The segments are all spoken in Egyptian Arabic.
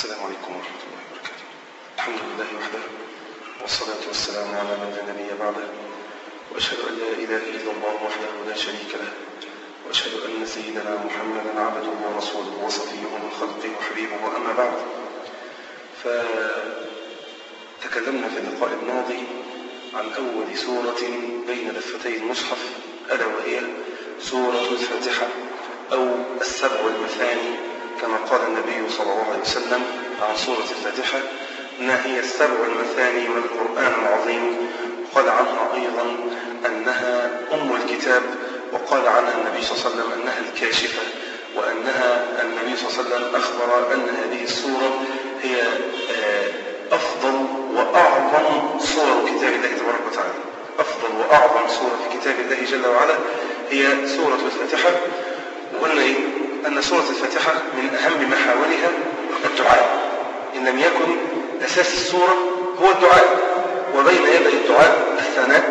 السلام عليكم ورحمة الله وبركاته الحمد لله وحده والصلاة والسلام على من لا نبي بعده وأشهد أن لا إله إلا الله وحده لا شريك له وأشهد أن سيدنا محمدا عبده ورسوله وصفيه من خلقه وحبيبه أما بعد فتكلمنا في اللقاء الماضي عن أول سورة بين دفتي المصحف ألا وهي سورة الفاتحة أو السبع المثاني كما قال النبي صلى الله عليه وسلم عن سورة الفاتحة أنها هي السبع المثاني من القرآن العظيم وقال عنها أيضا أنها أم الكتاب وقال عنها النبي صلى الله عليه وسلم أنها الكاشفة وأنها النبي صلى الله عليه وسلم أخبر أن هذه السورة هي أفضل وأعظم صور كتاب الله تبارك وتعالى أفضل وأعظم سورة في كتاب الله جل وعلا هي سورة الفاتحة وقلنا إيه؟ أن سورة الفاتحة من أهم محاورها الدعاء إن لم يكن أساس السورة هو الدعاء وبين يدي الدعاء الثناء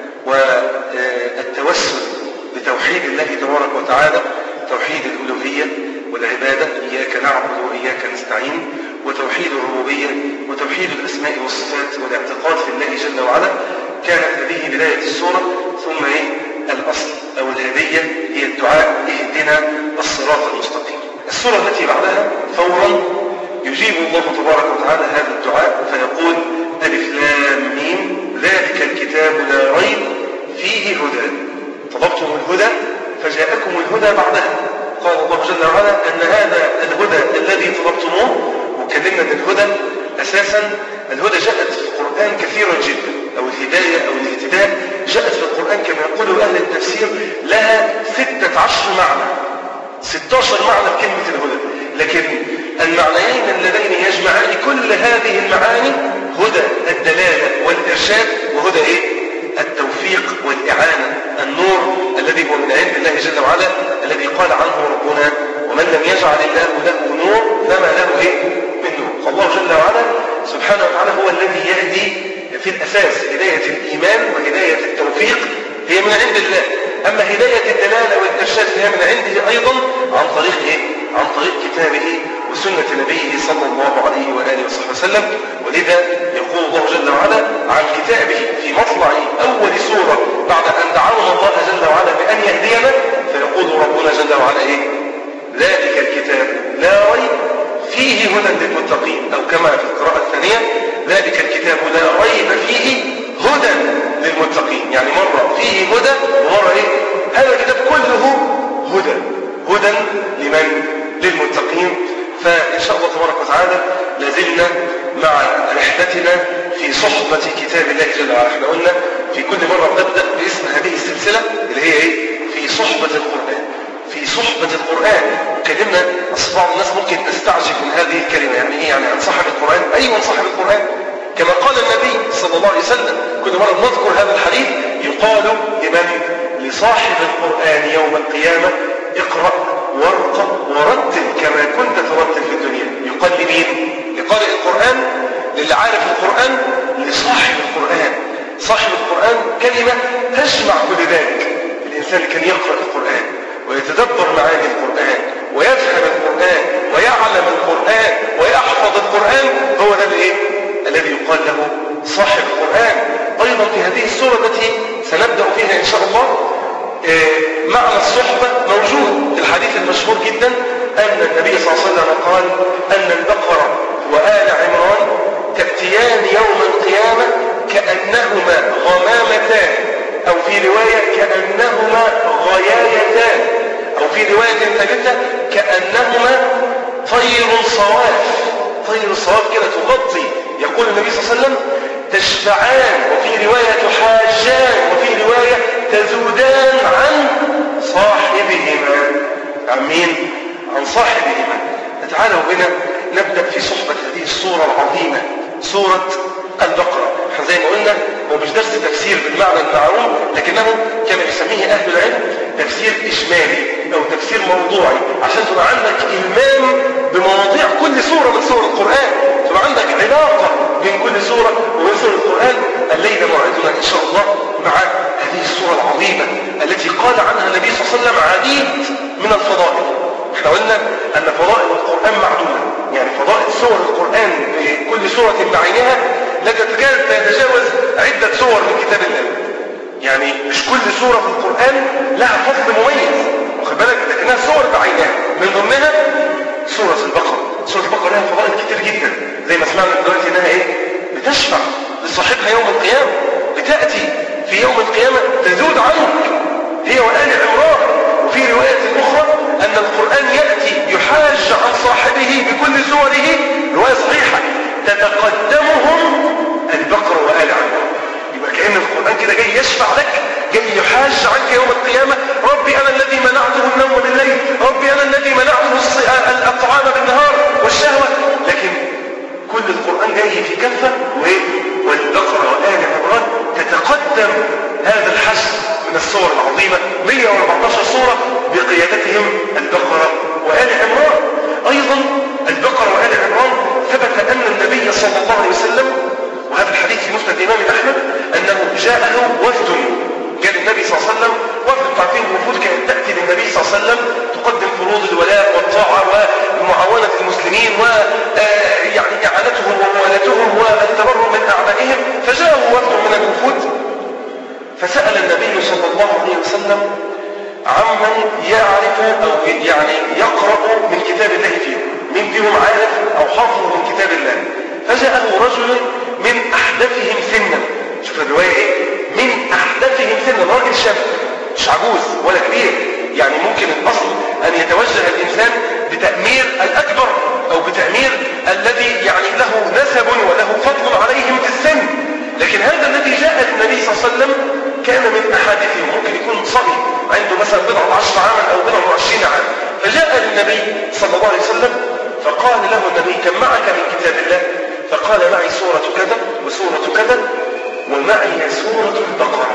والتوسل بتوحيد الله تبارك وتعالى توحيد الألوهية والعبادة إياك نعبد وإياك نستعين وتوحيد الربوبية وتوحيد الأسماء والصفات والاعتقاد في الله جل وعلا كانت هذه بداية السورة ثم إيه الأصل أو الهدية هي الدعاء اهدنا الصراط المستقيم السورة التي بعدها فورا يجيب الله تبارك وتعالى هذا الدعاء فيقول ألف لام ميم ذلك الكتاب لا ريب فيه هدى طلبتم الهدى فجاءكم الهدى بعدها قال الله جل وعلا أن هذا الهدى الذي طلبتموه وكلمنا أن الهدى أساسا الهدى جاءت في القرآن كثيرا جدا أو الهداية أو الاهتداء جاءت في القرآن كما يقول أهل التفسير لها ستة عشر معنى 16 معنى في كلمة الهدى لكن المعنيين اللذين يجمعان كل هذه المعاني هدى الدلالة والإرشاد وهدى إيه؟ التوفيق والإعانة النور الذي هو من عند الله جل وعلا الذي قال عنه ربنا ومن لم يجعل الله له نور فما له إيه؟ من نور فالله جل وعلا سبحانه وتعالى هو الذي يهدي في الأساس هداية الإيمان وهداية التوفيق هي من عند الله أما هداية الدلالة والإرشاد فهي من عنده أيضا عن طريق إيه؟ عن طريق كتابه وسنة نبيه صلى الله عليه وآله وصحبه وسلم ولذا يقول الله جل وعلا عن كتابه في مطلع أول سورة بعد أن دعونا الله جل وعلا بأن يهدينا فيقول ربنا جل وعلا إيه؟ ذلك الكتاب لا ريب فيه هدى للمتقين أو كما في القراءة الثانية ذلك الكتاب لا ريب فيه هدى للمتقين يعني مرة فيه هدى ومرة إيه؟ هذا الكتاب كله هدى هدى لمن للمتقين فإن شاء الله تبارك وتعالى لازلنا مع رحلتنا في صحبة كتاب الله جل وعلا احنا قلنا في كل مرة بنبدأ باسم هذه السلسلة اللي هي ايه؟ في صحبة القرآن في صحبة القرآن وكلمنا أصل بعض الناس ممكن تستعجب من هذه الكلمة يعني ايه يعني عن صاحب القرآن أيوة صاحب القرآن كما قال النبي صلى الله عليه وسلم كل مرة نذكر هذا الحديث يقال لمن لصاحب القرآن يوم القيامة اقرأ وارقى ورتل كما كنت ترتل في الدنيا يقال لمين لقارئ القرآن للي عارف القرآن لصاحب القرآن صاحب القرآن كلمة تجمع كل ذلك الإنسان اللي كان يقرأ القرآن ويتدبر معاني القرآن ويفهم القرآن ويعلم القرآن ويحفظ القرآن هو ده الايه الذي يقال له صاحب القرآن أيضا في هذه السورة التي سنبدأ فيها إن شاء الله معنى الصحبة موجود في الحديث المشهور جدا أن النبي صلى الله عليه وسلم قال أن البقرة وآل عمران تأتيان يوم القيامة كأنهما غمامتان أو في رواية كأنهما غيايتان أو في رواية ثالثة كأنهما طير صواف طير صواف كده تغطي يقول النبي صلى الله عليه وسلم تشفعان وفي رواية تحاجان وفي رواية تزودان عن صاحبهما عن مين؟ عن صاحبهما تعالوا بنا نبدأ في صحبة هذه الصورة العظيمة سورة البقرة احنا زي ما قلنا هو مش درس تفسير بالمعنى المعروف لكنه كما يسميه أهل العلم تفسير إجمالي أو تفسير موضوعي عشان تبقى عندك إلمام بمواضيع كل سورة من سور القرآن تبقى عندك علاقة بين كل سورة وبين سور القرآن الليلة موعدنا إن شاء الله مع هذه السورة العظيمة التي قال عنها النبي صلى الله عليه وسلم عديد من الفضائل احنا قلنا أن فضائل القرآن معدودة يعني فضائل سور القرآن بكل سورة بعينها لتتكاد تتجاوز عدة سور من كتاب الله يعني مش كل سورة في القرآن لها فصل مميز واخد بالك لكنها سور بعينها من ضمنها سورة البقرة سورة البقرة لها فضائل كتير جدا زي ما سمعنا دلوقتي انها ايه بتشفع لصاحبها يوم القيامة بتأتي في يوم القيامة تذود عنك هي وآل عمران وفي رواية أخرى أن القرآن يأتي يحاج عن صاحبه بكل سوره رواية صحيحة تتقدمهم البقرة وآل عمران يبقى كأن القرآن كده جاي يشفع لك جاي يحاج عنك يوم القيامة ربي أنا الذي منعته النوم بالليل ربي أنا الذي منعته الطعام بالنهار والشهوة لكن كل القرآن جاي في كفة وإيه والبقرة وآل عمران تتقدم هذا الحشد من الصور العظيمة 114 صورة بقيادتهم البقرة وآل عمران أيضا البقرة وآل عمران ثبت أن النبي صلى الله عليه وسلم وهذا الحديث في مسند الإمام أحمد أنه جاءه وفد جاء النبي صلى الله عليه وسلم وفد تعطيه وفود كانت تأتي للنبي صلى الله عليه وسلم تقدم فروض الولاء والطاعة ومعاونة المسلمين و يعني إعانتهم وموالاتهم والتبرع من أعدائهم فجاءه وفد من الوفود فسأل النبي صلى الله عليه وسلم عمن يعرف أو يعني يقرأ من كتاب الله فيه من فيهم عارف أو حافظ من كتاب الله فجاءه رجل من أحدثهم سنا شوف الرواية إيه من أحدثهم سنا راجل شاب مش عجوز ولا كبير يعني ممكن الأصل أن يتوجه الإنسان بتأمير الأكبر أو بتأمير الذي يعني له نسب وله فضل عليهم في السن لكن هذا الذي جاء للنبي صلى الله عليه وسلم كان من أحادثهم ممكن يكون صبي عنده مثلا بضعة عشر عاما أو بضعة وعشرين عاما فجاء للنبي صلى الله عليه وسلم فقال له النبي كم معك من كتاب الله فقال معي سورة كذا وسورة كذا ومعي سورة البقرة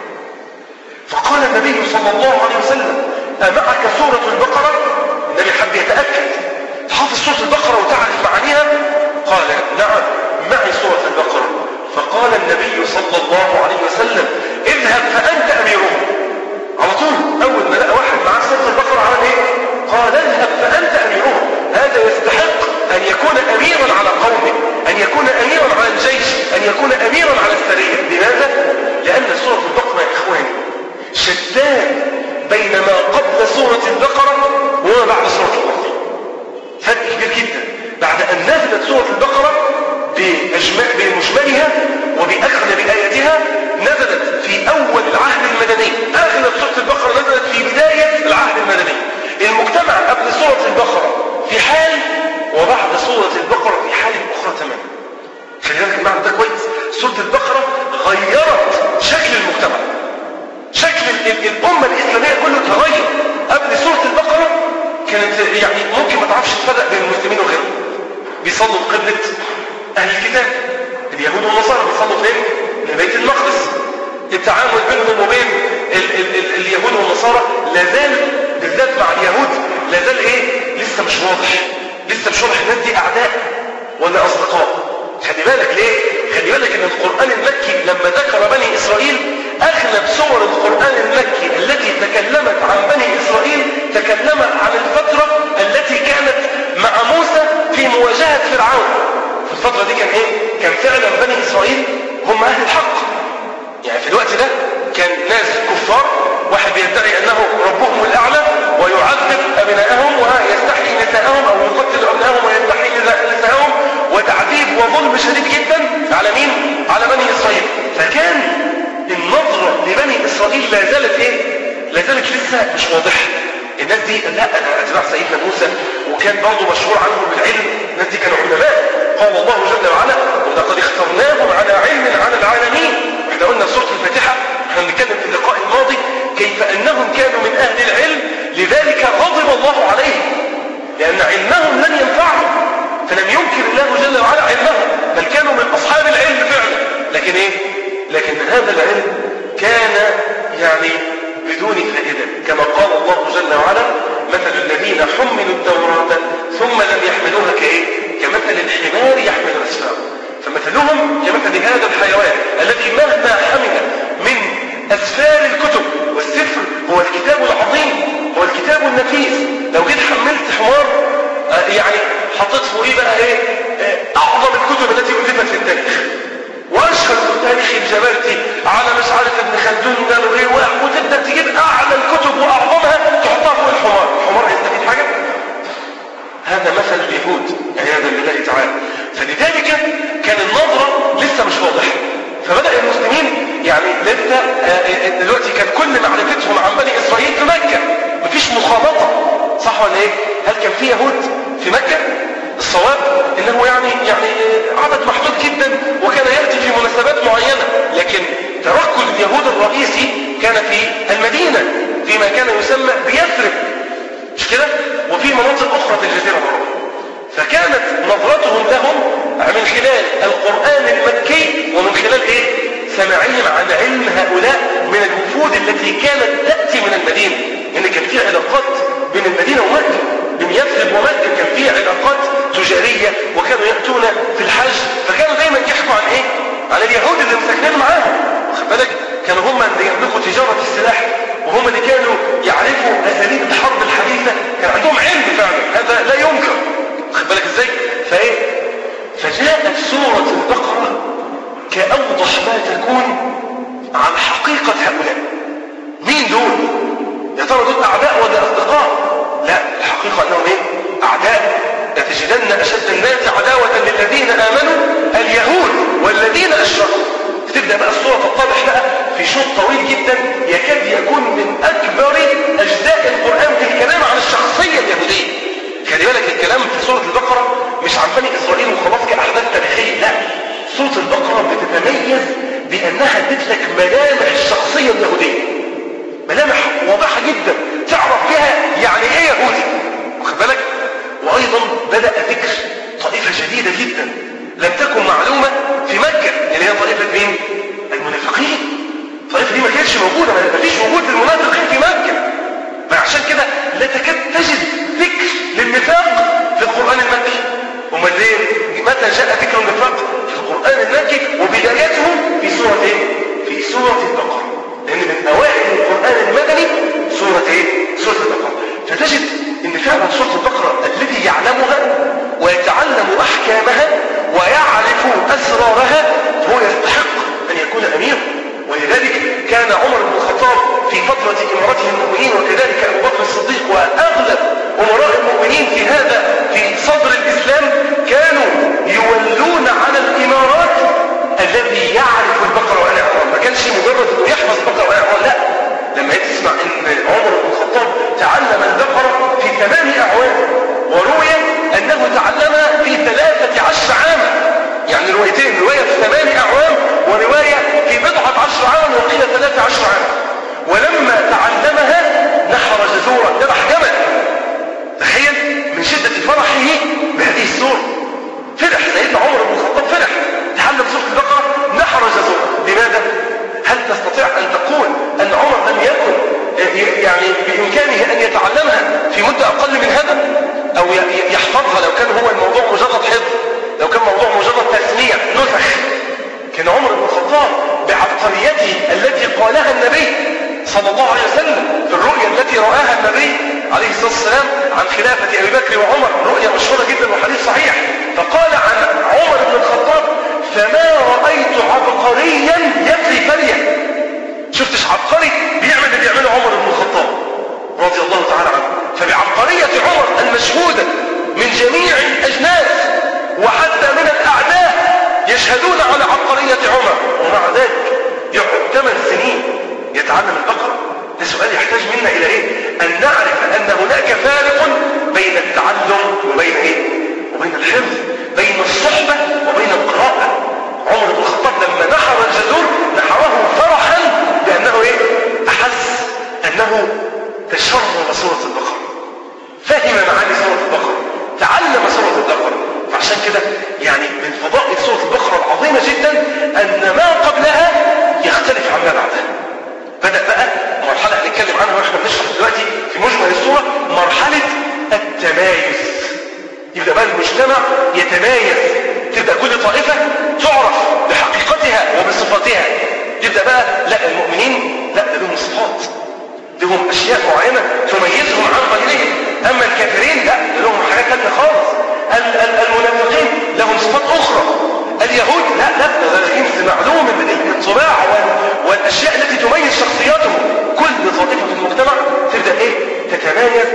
فقال النبي صلى الله عليه وسلم أمعك سورة البقرة النبي حب يتأكد حافظ سورة البقرة وتعرف معانيها قال نعم معي سورة البقرة فقال النبي صلى الله عليه وسلم اذهب فأنت أميرهم على طول أول ما لقى واحد معاه سورة البقرة عمل إيه؟ قال اذهب فأنت أميرهم هذا يستحق أن يكون أميرا على قومه أن يكون أميرا على الجيش أن يكون أميرا على السرية لماذا؟ لأن سورة البقرة يا إخواني شتان بين ما قبل سورة البقرة وما بعد سورة البقرة فرق كبير جدا بعد أن نزلت سورة البقرة بمجملها وبأغلب آياتها نزلت في أول العهد المدني أغلب سورة البقرة نزلت في بداية العهد المدني المجتمع قبل سورة البقرة في حال وبعد سورة البقرة في حال أخرى تماما خلي بالك المعنى ده كويس سورة البقرة غيرت شكل المجتمع شكل الأمة الإسلامية كله تغير قبل سورة البقرة كانت يعني ممكن ما تعرفش تفرق بين المسلمين وغيرهم بيصلوا قبلة أهل الكتاب اليهود والنصارى بيصلوا فين؟ لبيت المقدس التعامل بينهم وبين ال ال ال اليهود والنصارى لا زال بالذات مع اليهود لا زال ايه؟ لسه مش واضح لسه مش واضح الناس دي أعداء ولا أصدقاء خلي بالك ليه؟ خلي بالك ان القرآن المكي لما ذكر بني إسرائيل أغلب سور القرآن المكي التي تكلمت عن بني إسرائيل تكلمت عن الفترة التي كانت مع موسى في مواجهة فرعون في الفترة دي كان ايه؟ كان فعلا بني إسرائيل هم أهل الحق يعني في الوقت ده كان ناس كفار واحد بيدعي أنه ربهم الأعلى ويعذب أبنائهم ويستحيي نساءهم أو يقتل أبنائهم ويستحيي نساءهم وتعذيب وظلم شديد جدا على مين؟ على بني إسرائيل فكان النظرة لبني إسرائيل لا زالت إيه؟ لا زالت لسه مش واضحة الناس دي لا أنا أتباع سيدنا موسى وكان برضه مشهور عنهم بالعلم الناس دي كانوا علماء قال الله جل وعلا ولقد اخترناهم على علم على العالمين احنا قلنا في سورة الفاتحة احنا بنتكلم في اللقاء الماضي كيف أنهم كانوا من أهل العلم لذلك غضب الله عليهم لأن علمهم لن ينفعهم فلم ينكر الله جل وعلا علمهم بل كانوا من أصحاب العلم فعلا لكن إيه؟ لكن هذا العلم كان يعني بدون فائدة كما قال الله جل وعلا مثل الذين حملوا التوراة ثم لم يحملوها كإيه؟ كمثل الحمار يحمل أسفاره فمثلهم كمثل هذا الحيوان الذي مهما حمل من أسفار الكتب والسفر هو الكتاب العظيم هو الكتاب النفيس لو جيت حملت حمار يعني حطيت فوقيه بقى ايه آه، اعظم الكتب التي الفت في التاريخ واشهر التاريخ الجبرتي على مش عارف ابن خلدون قالوا ايه وتبدا تجيب اعلى الكتب واعظمها تحطها فوق الحمار الحمار هيستفيد حاجه هذا مثل اليهود عياذا بالله تعالى فلذلك كان النظرة لسه مش واضحة فبدأ المسلمين يعني لسه آه، آه، دلوقتي كان كل معرفتهم عن بني إسرائيل في مكة مفيش مخالطة صح ولا ايه؟ هل كان في يهود في مكة؟ الصواب انه يعني يعني عدد محدود جدا وكان ياتي في مناسبات معينه لكن تركز اليهود الرئيسي كان في المدينه فيما كان يسمى بيثرب مش كده وفي مناطق اخرى في الجزيره العربيه فكانت نظرتهم لهم من خلال القران المكي ومن خلال ايه سماعهم عن علم هؤلاء من الوفود التي كانت تاتي من المدينه يعني كان في علاقات بين المدينه ومكه بين يثرب ومكه كان في علاقات تجاريه وكانوا ياتون في الحج فكانوا دايما يحكوا عن ايه عن اليهود اللي مساكنين معاهم واخد بالك كانوا هم اللي يملكوا تجاره السلاح وهم اللي كانوا يعرفوا اساليب الحرب الحديثه كان عندهم علم فعلا هذا لا ينكر واخد بالك ازاي فايه فجاءت سوره البقره كاوضح ما تكون عن حقيقه هؤلاء مين دول يا ترى دول اعداء ولا اصدقاء لا الحقيقه انهم ايه اعداء لتجدن اشد الناس عداوه للذين امنوا اليهود والذين اشركوا تبدا بقى الصوره تتضح بقى في شوط طويل جدا يكاد يكون من اكبر اجزاء القران في الكلام عن الشخصيه اليهوديه خلي بالك الكلام في سوره البقره مش عن بني اسرائيل وخلاص كاحداث تاريخيه لا سوره البقره بتتميز بانها ادت لك ملامح الشخصيه اليهوديه ملامح واضحه جدا تعرف فيها يعني ايه يهودي واخد بالك وايضا بدا ذكر طائفه شديده جدا لم تكن معلومه في مكه اللي هي طائفه مين المنافقين الطائفه دي ما كانتش موجوده ما فيش وجود للمنافقين في مكه فعشان كده لا تكاد تجد ذكر للنفاق في القران المكي امال ليه متى جاء ذكر النفاق في القران المكي وبدايته في سوره ايه في سوره البقره لان من اوائل القران المدني سوره ايه سوره البقره فتجد ان فعلا سوره البقره الذي يعلمها ويتعلم احكامها ويعرف اسرارها هو يستحق ان يكون اميرا ولذلك كان عمر بن الخطاب في فترة إمارته المؤمنين وكذلك أبو بكر الصديق وأغلب أمراء المؤمنين في هذا في صدر الإسلام كانوا يولون على الإمارات الذي يعرف البقرة وآل عمران ما كانش مجرد أنه يحفظ البقرة وآل عمران لا لما تسمع أن عمر بن الخطاب تعلم البقرة في ثمان أعوام وروي أنه تعلمها في ثلاثة عشر عاما يعني روايتين رواية في ثمان أعوام ورواية في بضعة عشر عاما وقيل ثلاثة عشر عاما ولما تعلمها نحر جزورا ذبح جمل تخيل من شدة فرحه بهذه السورة فرح سيدنا عمر بن الخطاب فرح تعلم سورة البقرة نحر جزورا لماذا؟ هل تستطيع أن تقول أن عمر لم يكن يعني بإمكانه أن يتعلمها في مدة أقل من هذا أو يحفظها لو كان هو الموضوع مجرد حفظ لو كان موضوع مجرد تسميع نسخ كان عمر بن الخطاب بعبقريته التي قالها النبي صلى الله عليه وسلم في الرؤيا التي رآها النبي عليه الصلاة والسلام عن خلافة أبي بكر وعمر رؤيا مشهورة جدا وحديث صحيح فقال عن عمر بن الخطاب فما رأيت عبقريا يفري فريا شفتش عبقري بيعمل اللي بيعمله عمر بن الخطاب رضي الله تعالى عنه فبعبقرية عمر المشهودة من جميع الأجناس وحتى من الأعداء يشهدون على عبقرية عمر ومع ذلك يقعد ثمان سنين يتعلم البقرة ده سؤال يحتاج منا إلى إيه؟ أن نعرف أن هناك فارق بين التعلم وبين إيه؟ وبين الحفظ بين الصحبة وبين القراءة عمر بن الخطاب لما نحر الجزور نحره فرحا بأنه إيه؟ أحس أنه تشرب سورة البقرة فهم معاني سورة البقرة تعلم سورة البقرة فعشان كده يعني من فضائل سورة البقرة العظيمة جدا أن ما قبلها يختلف عما بعدها بدأ بقى مرحلة هنتكلم عنها واحنا بنشرح دلوقتي في مجمل الصورة مرحلة التمايز يبدأ بقى المجتمع يتمايز تبدأ كل طائفة تعرف بحقيقتها وبصفاتها يبدأ بقى لا المؤمنين لا ده لهم صفات لهم أشياء معينة تميزهم عن غيرهم أما الكافرين لا ده لهم حاجات ثانيه خالص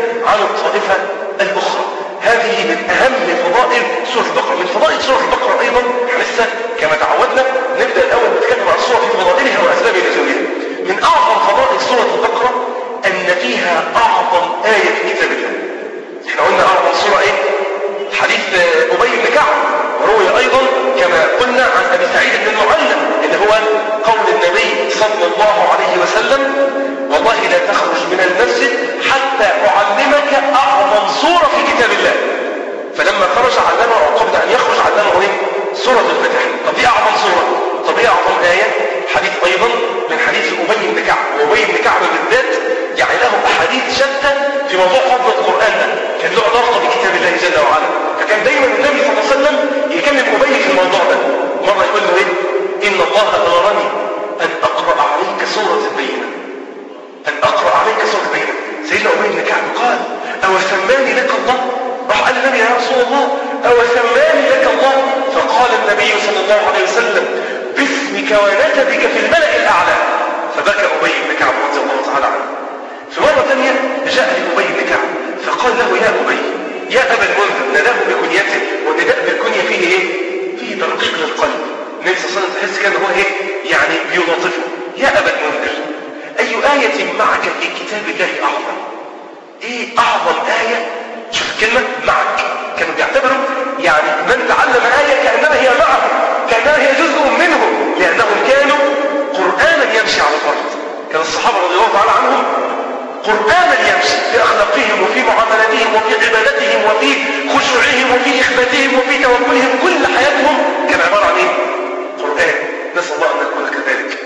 عن الطائفة الأخرى هذه من أهم فضائل سورة البقرة من فضائل سورة البقرة أيضا لسه كما تعودنا نبدأ الأول نتكلم عن السورة في فضائلها وأسباب نزولها من أعظم فضائل سورة البقرة أن فيها أعظم آية في كتاب الله احنا قلنا أعظم سورة إيه؟ حديث أبي بن كعب وروي أيضا كما قلنا عن أبي سعيد بن المعلم اللي هو قول النبي صلى الله عليه وسلم والله لا تخرج من المسجد حتى أعلمك أعظم سورة في كتاب الله فلما خرج علمه أو قبل أن يخرج علمه إيه؟ سورة الفتح طب دي أعظم سورة طب ايه أعظم آية حديث أيضا من حديث أبي بن كعب وأبي بن كعب بالذات يعني له أحاديث شتى في موضوع فضل القرآن ده كان له علاقة بكتاب الله جل وعلا فكان دايما النبي صلى الله عليه وسلم يكلم أبي في الموضوع ده مرة يقول له إيه إن الله أمرني أن أقرأ عليك سورة البينة أن أقرأ عليك سورة البينة سيدنا أبي بن كعب قال أو سماني لك الله راح قال النبي يا رسول الله أو سماني لك الله فقال النبي صلى الله عليه وسلم باسمك ونسبك في الملأ الأعلى فبكى أبي بن كعب رضي الله تعالى عنه في مرة ثانية جاء لأبي بن كعب فقال له يا أبي يا أبا المنذر ناداه بكنيته والنداء بالكنية فيه إيه؟ فيه ترقيق للقلب النبي صلى الله عليه وسلم تحس كان هو إيه؟ يعني بيلطفه يا أبا المنذر أي آية معك في كتاب الله أعظم إيه أعظم آية شوف الكلمة معك كانوا بيعتبروا يعني من تعلم آية كأنها هي معه كأنها هي جزء منه لأنهم كانوا قرآنا يمشي على الأرض كان الصحابة رضي الله تعالى عنهم قرآنا يمشي في أخلاقهم وفي معاملاتهم وفي عبادتهم وفي خشوعهم وفي إخباتهم وفي توكلهم كل حياتهم كان عبارة عن إيه؟ قرآن نسأل الله أن نكون كذلك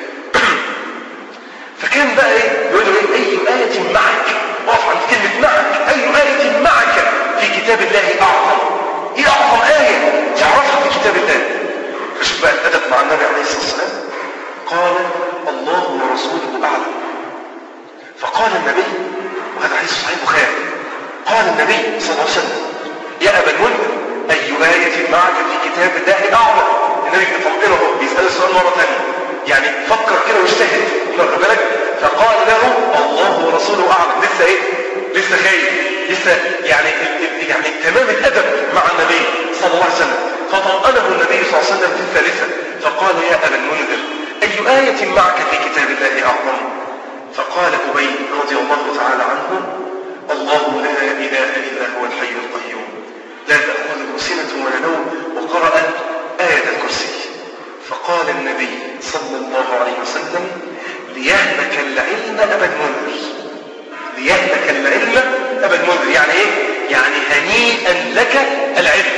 فكان بقى إيه؟ يقول له إيه؟ أي آية معك اقف عند كلمة معك أي آية معك في كتاب الله أعظم إيه أعظم آية تعرفها في كتاب الله فشوف بقى الأدب مع النبي عليه الصلاة والسلام قال الله ورسوله أعلم فقال النبي وهذا حديث صحيح البخاري قال النبي صلى الله عليه وسلم يا أبا المنذر أي آية معك في كتاب الله أعظم النبي بيطمئنه بيسأل السؤال مرة ثانية يعني فكر كده واجتهد واخد بالك فقال له الله ورسوله أعلم لسه إيه لسه خايف لسه يعني يعني تمام الأدب مع النبي صلى الله عليه وسلم فطمأنه النبي صلى الله عليه وسلم في الثالثة فقال يا أبا المنذر أي آية معك في كتاب الله أعظم فقال أبي رضي الله تعالى عنه الله لا إله إلا هو الحي القيوم لا تأخذه سنة ولا نوم وقرأ آية الكرسي فقال النبي صلى الله عليه وسلم ليهلك العلم أبا المنذر ليهلك العلم أبا المنذر يعني إيه؟ يعني هنيئا لك العلم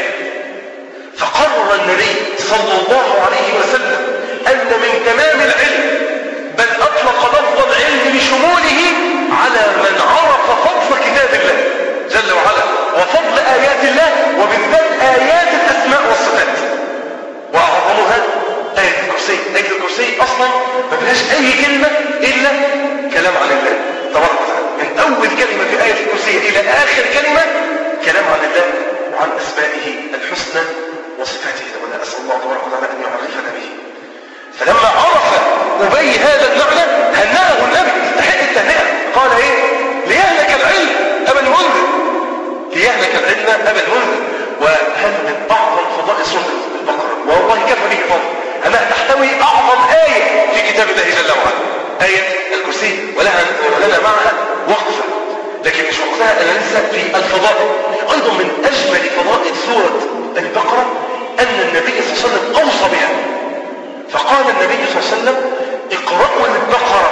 فقرر النبي صلى الله عليه وسلم أن من تمام العلم بل أطلق لفظ العلم لشموله على من عرف فضل كتاب الله جل وعلا وفضل آيات الله وبالذات آيات الأسماء والصفات وأعظمها آية الكرسي آية الكرسي أصلا ما فيهاش أي كلمة إلا كلام عن الله تبارك وتعالى من أول كلمة في آية الكرسي إلى آخر كلمة كلام عن الله وعن أسمائه الحسنى وصفاته ولا أسأل الله تبارك وتعالى أن يعرفنا به فلما عرف أبي هذا المعنى هنأه النبي استحق التهنئة قال إيه ليهلك العلم أبا المنذر ليهلك العلم أبا المنذر وهذا من أعظم فضائل سورة البقرة والله كفى به فضل أنها تحتوي أعظم آية في كتاب الله جل وعلا آية الكرسي ولها ولنا معها وقفة لكن مش وقتها أنا لسه في الفضائل أيضا من أجمل فضائل سورة البقرة أن النبي صلى الله عليه وسلم أوصى بها فقال النبي صلى الله عليه وسلم اقرأوا البقرة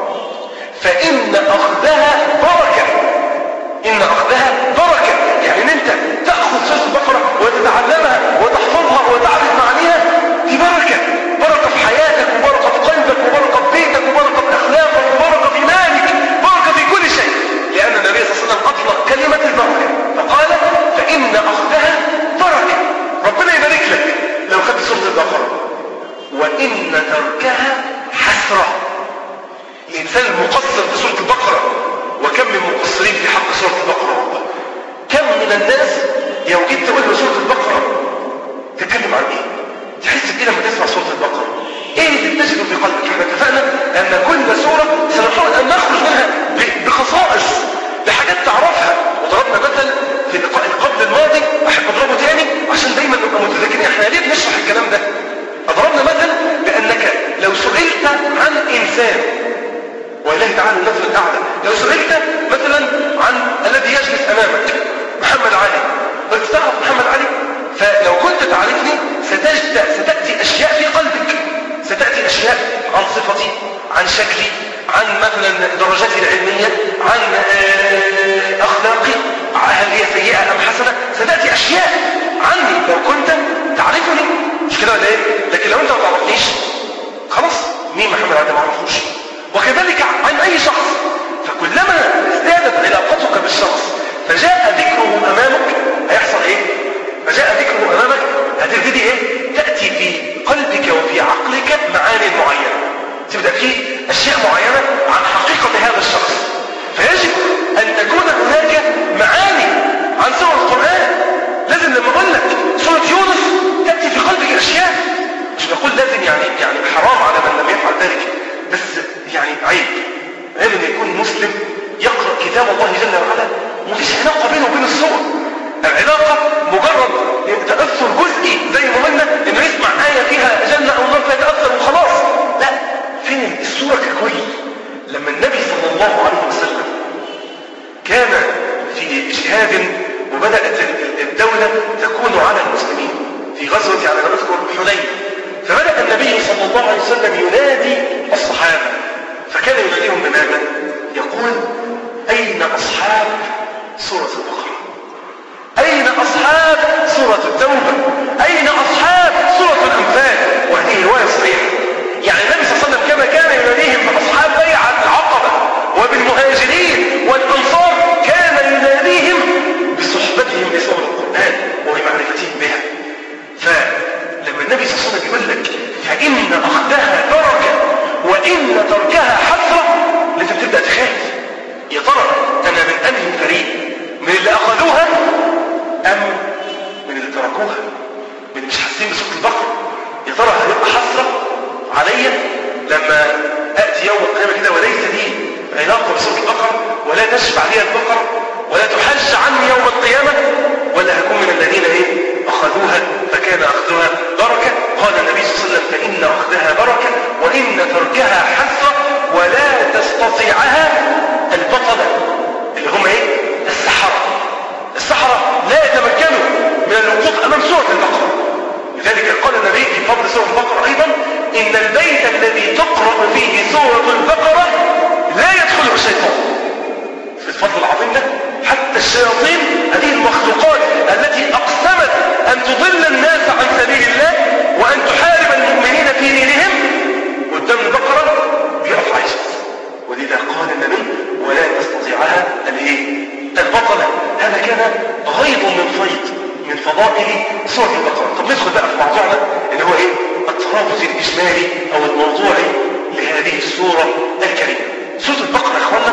فإن أخذها بركة إن أخذها بركة يعني إن أنت تأخذ سورة البقرة وتتعلمها وتحفظها وتعرف معانيها دي بركة بركة في حياتك وبركة في قلبك وبركة في بيتك وبركة في أخلاقك وبركة في مالك بركة في كل شيء لأن النبي صلى الله عليه وسلم أطلق كلمة البركة فقال فإن أخذها بركة ربنا يبارك لك لو خدت سورة البقرة وإن تركها حسرة الإنسان المقصر في سورة البقرة وكم من مقصرين في حق سورة البقرة والله كم من الناس لو جيت تقول له سورة البقرة تتكلم عن إيه؟ تحس كده لما تسمع سورة البقرة إيه اللي بتجده في قلبك؟ احنا اتفقنا أن كل سورة سنحاول أن نخرج منها بخصائص بحاجات تعرفها شكلي عن مثلا درجاتي العلمية عن آه، أخلاقي هل هي سيئة أم حسنة ستأتي أشياء عني لو كنت تعرفني مش كده ولا إيه لكن لو أنت ما تعرفنيش خلاص مين محمد عبد ما اعرفوش وكذلك عن أي شخص فكلما ازدادت علاقتك بالشخص فجاء ذكره أمامك هيحصل إيه فجاء ذكره أمامك هتبتدي إيه تأتي في قلبك وفي عقلك معاني معينة تبدأ في أشياء معينة عن حقيقة هذا الشخص فيجب أن تكون هناك معاني عن سور القرآن لازم لما أقول لك سورة يونس تأتي في قلبك أشياء مش بقول لازم يعني يعني حرام على من لم يفعل ذلك بس يعني عيب عيب أن يكون مسلم يقرأ كتاب الله جل وعلا ومفيش علاقة بينه وبين الصور العلاقة مجرد تأثر جزئي زي ما قلنا انه يسمع آية فيها جنة او نار فيتأثر وخلاص لا فين الصورة ككل لما النبي صلى الله عليه وسلم كان في جهاد وبدأت الدولة تكون على المسلمين في غزوة على ما نذكر حنين فبدأ النبي صلى الله عليه وسلم ينادي الصحابة فكان يناديهم بماذا؟ يقول أين أصحاب سورة البقرة أين أصحاب سورة التوبة أين أصحاب سورة الأنفال وهذه رواية صحيحة يعني النبي صلى الله عليه وسلم كما كان يناديهم بأصحاب بيعة العقبة وبالمهاجرين والأنصار كان يناديهم بصحبتهم لسورة القرآن وبمعرفتهم بها فلما النبي صلى الله عليه وسلم يقول لك فإن أخذها بركة وإن تركها حسرة لازم تبدأ تخاف يا ترى أنا من أنهي فريق من اللي أخذوها أم من اللي تركوها من اللي مش حاسين بسوق البقر يا ترى هيبقى حسرة عليا لما أتي يوم القيامة كده وليس لي علاقة بسوق البقر ولا تشفع لي البقر ولا تحج عني يوم القيامة ولا هكون من الذين إيه أخذوها فكان أخذها بركة قال النبي صلى الله عليه وسلم فإن أخذها بركة وإن تركها حسرة ولا تستطيعها البطلة اللي هم إيه السحرة السحرة لا يتمكنوا من الوقوف أمام سورة البقرة لذلك قال النبي في فضل سورة البقرة أيضا إن البيت الذي تقرأ فيه سورة البقرة لا يدخله الشيطان في الفضل العظيم ده حتى الشياطين هذه المخلوقات التي أقسمت أن تضل الناس عن سبيل الله وأن تحارب المؤمنين في دينهم قدام البقرة بيقف عايشة ولذا قال النبي ولا تستطيعها الايه البطلة هذا كان غيض من فيض من فضائل سورة البقرة طب ندخل بقى في موضوعنا اللي هو ايه الترابط الإجمالي أو الموضوعي لهذه السورة الكريمة سورة البقرة يا اخوانا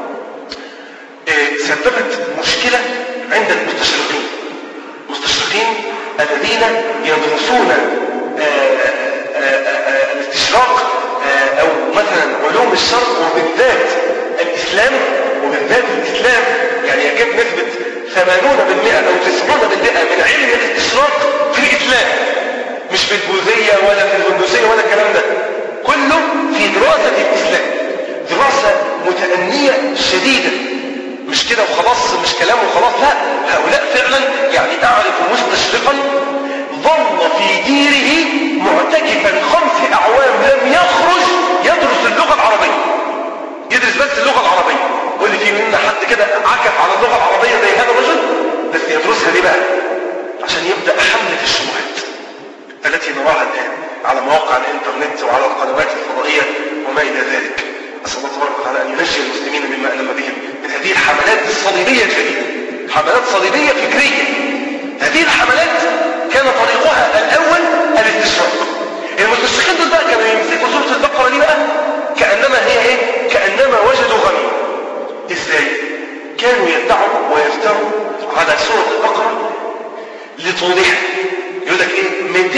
إيه سببت مشكلة عند المستشرقين المستشرقين الذين يدرسون آآ آآ الاستشراق أو مثلا علوم الشرق وبالذات الإسلام وبالذات الإسلام يعني يكاد نسبة 80% أو 90% من علم الاستشراق في الإسلام مش في البوذية ولا في الهندوسية ولا الكلام ده كله في دراسة الإسلام دراسة متأنية شديدة مش كده وخلاص مش كلام وخلاص لا هؤلاء فعلا يعني أعرف مستشرقا ظل في ديره معتكفا خمس أعوام لم يخرج يدرس اللغة العربية يدرس بس اللغة العربية واللي في منا حد كده عكف على اللغة العربية زي هذا الرجل بس يدرسها ليه بقى عشان يبدأ حملة الشبهات التي نراها الآن على مواقع الإنترنت وعلى القنوات الفضائية وما إلى ذلك أسأل الله تبارك وتعالى أن ينجي المسلمين مما ألم بهم من هذه الحملات الصليبية الجديدة حملات صليبية فكرية هذه الحملات كان طريقها الأول الاستشراق المستشرقين دول بقى كانوا يمسكوا سورة البقرة دي بقى كأنما هي ايه كأنما وجدوا غني ازاي كانوا يدعوا ويفتروا على سورة البقرة لطولها يقول لك ايه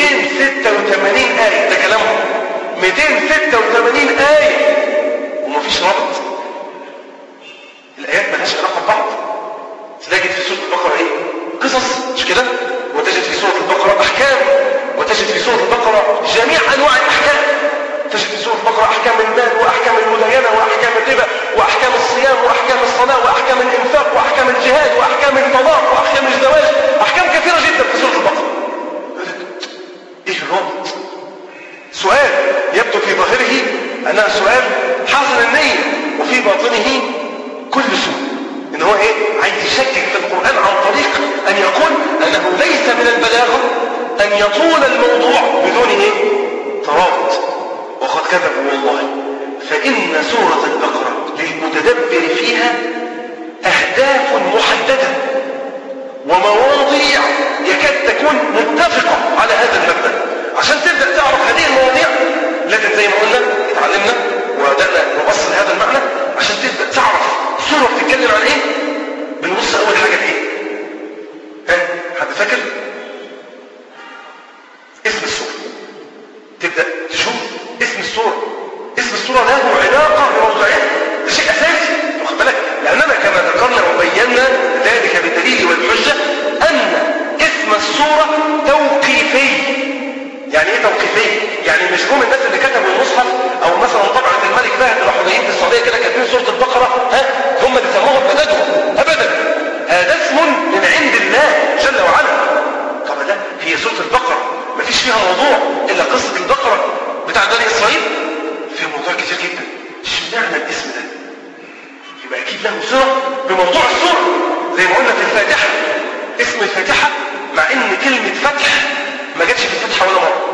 286 آية ده كلامهم 286 آية ومفيش ربط الآيات مالهاش علاقة ببعض تجد في سورة البقرة ايه قصص مش كده وتجد في سورة البقرة أحكام وتجد في سورة البقرة جميع أنواع الأحكام تجد في سورة البقرة أحكام المال وأحكام المدينة وأحكام الربا وأحكام الصيام وأحكام الصلاة وأحكام الإنفاق وأحكام الجهاد وأحكام الطلاق وأحكام الزواج أحكام كثيرة جدا في سورة البقرة إيه الرابط؟ سؤال يبدو في ظاهره أنها سؤال يشكك في القرآن عن طريق أن يقول أنه ليس من البلاغة أن يطول الموضوع بدون إيه؟ ترابط وقد كذبوا والله فإن سورة البقرة للمتدبر فيها أهداف محددة ومواضيع يكاد تكون متفقة على هذا المبدأ عشان تبدأ تعرف هذه المواضيع لكن زي ما قلنا اتعلمنا وبدأنا نوصل هذا المعنى عشان تبدأ تعرف سورة بتتكلم عن ايه بنبص أول حاجة ايه ها حد فاكر اسم السورة تبدأ تشوف اسم السورة اسم السورة له علاقة بموضوعها ده شيء أساسي واخد بالك لأننا كما ذكرنا وبينا ذلك بالدليل والحجة أن اسم السورة توقيفي يعني ايه توقيفي؟ يعني مش هم الناس اللي كتبوا المصحف او مثلا طبعة الملك فهد راحوا جايين في السعوديه كده كاتبين سوره البقره ها هم اللي سموها بمزاجهم ابدا هذا اسم من عند الله جل وعلا طب ده هي سوره البقره ما فيش فيها موضوع الا قصه البقره بتاع بني اسرائيل في موضوع كتير جدا اشمعنى الاسم ده يبقى اكيد له صله بموضوع السوره زي ما قلنا في الفاتحه اسم الفاتحه مع ان كلمه فتح ما جاتش في الفتحه ولا مره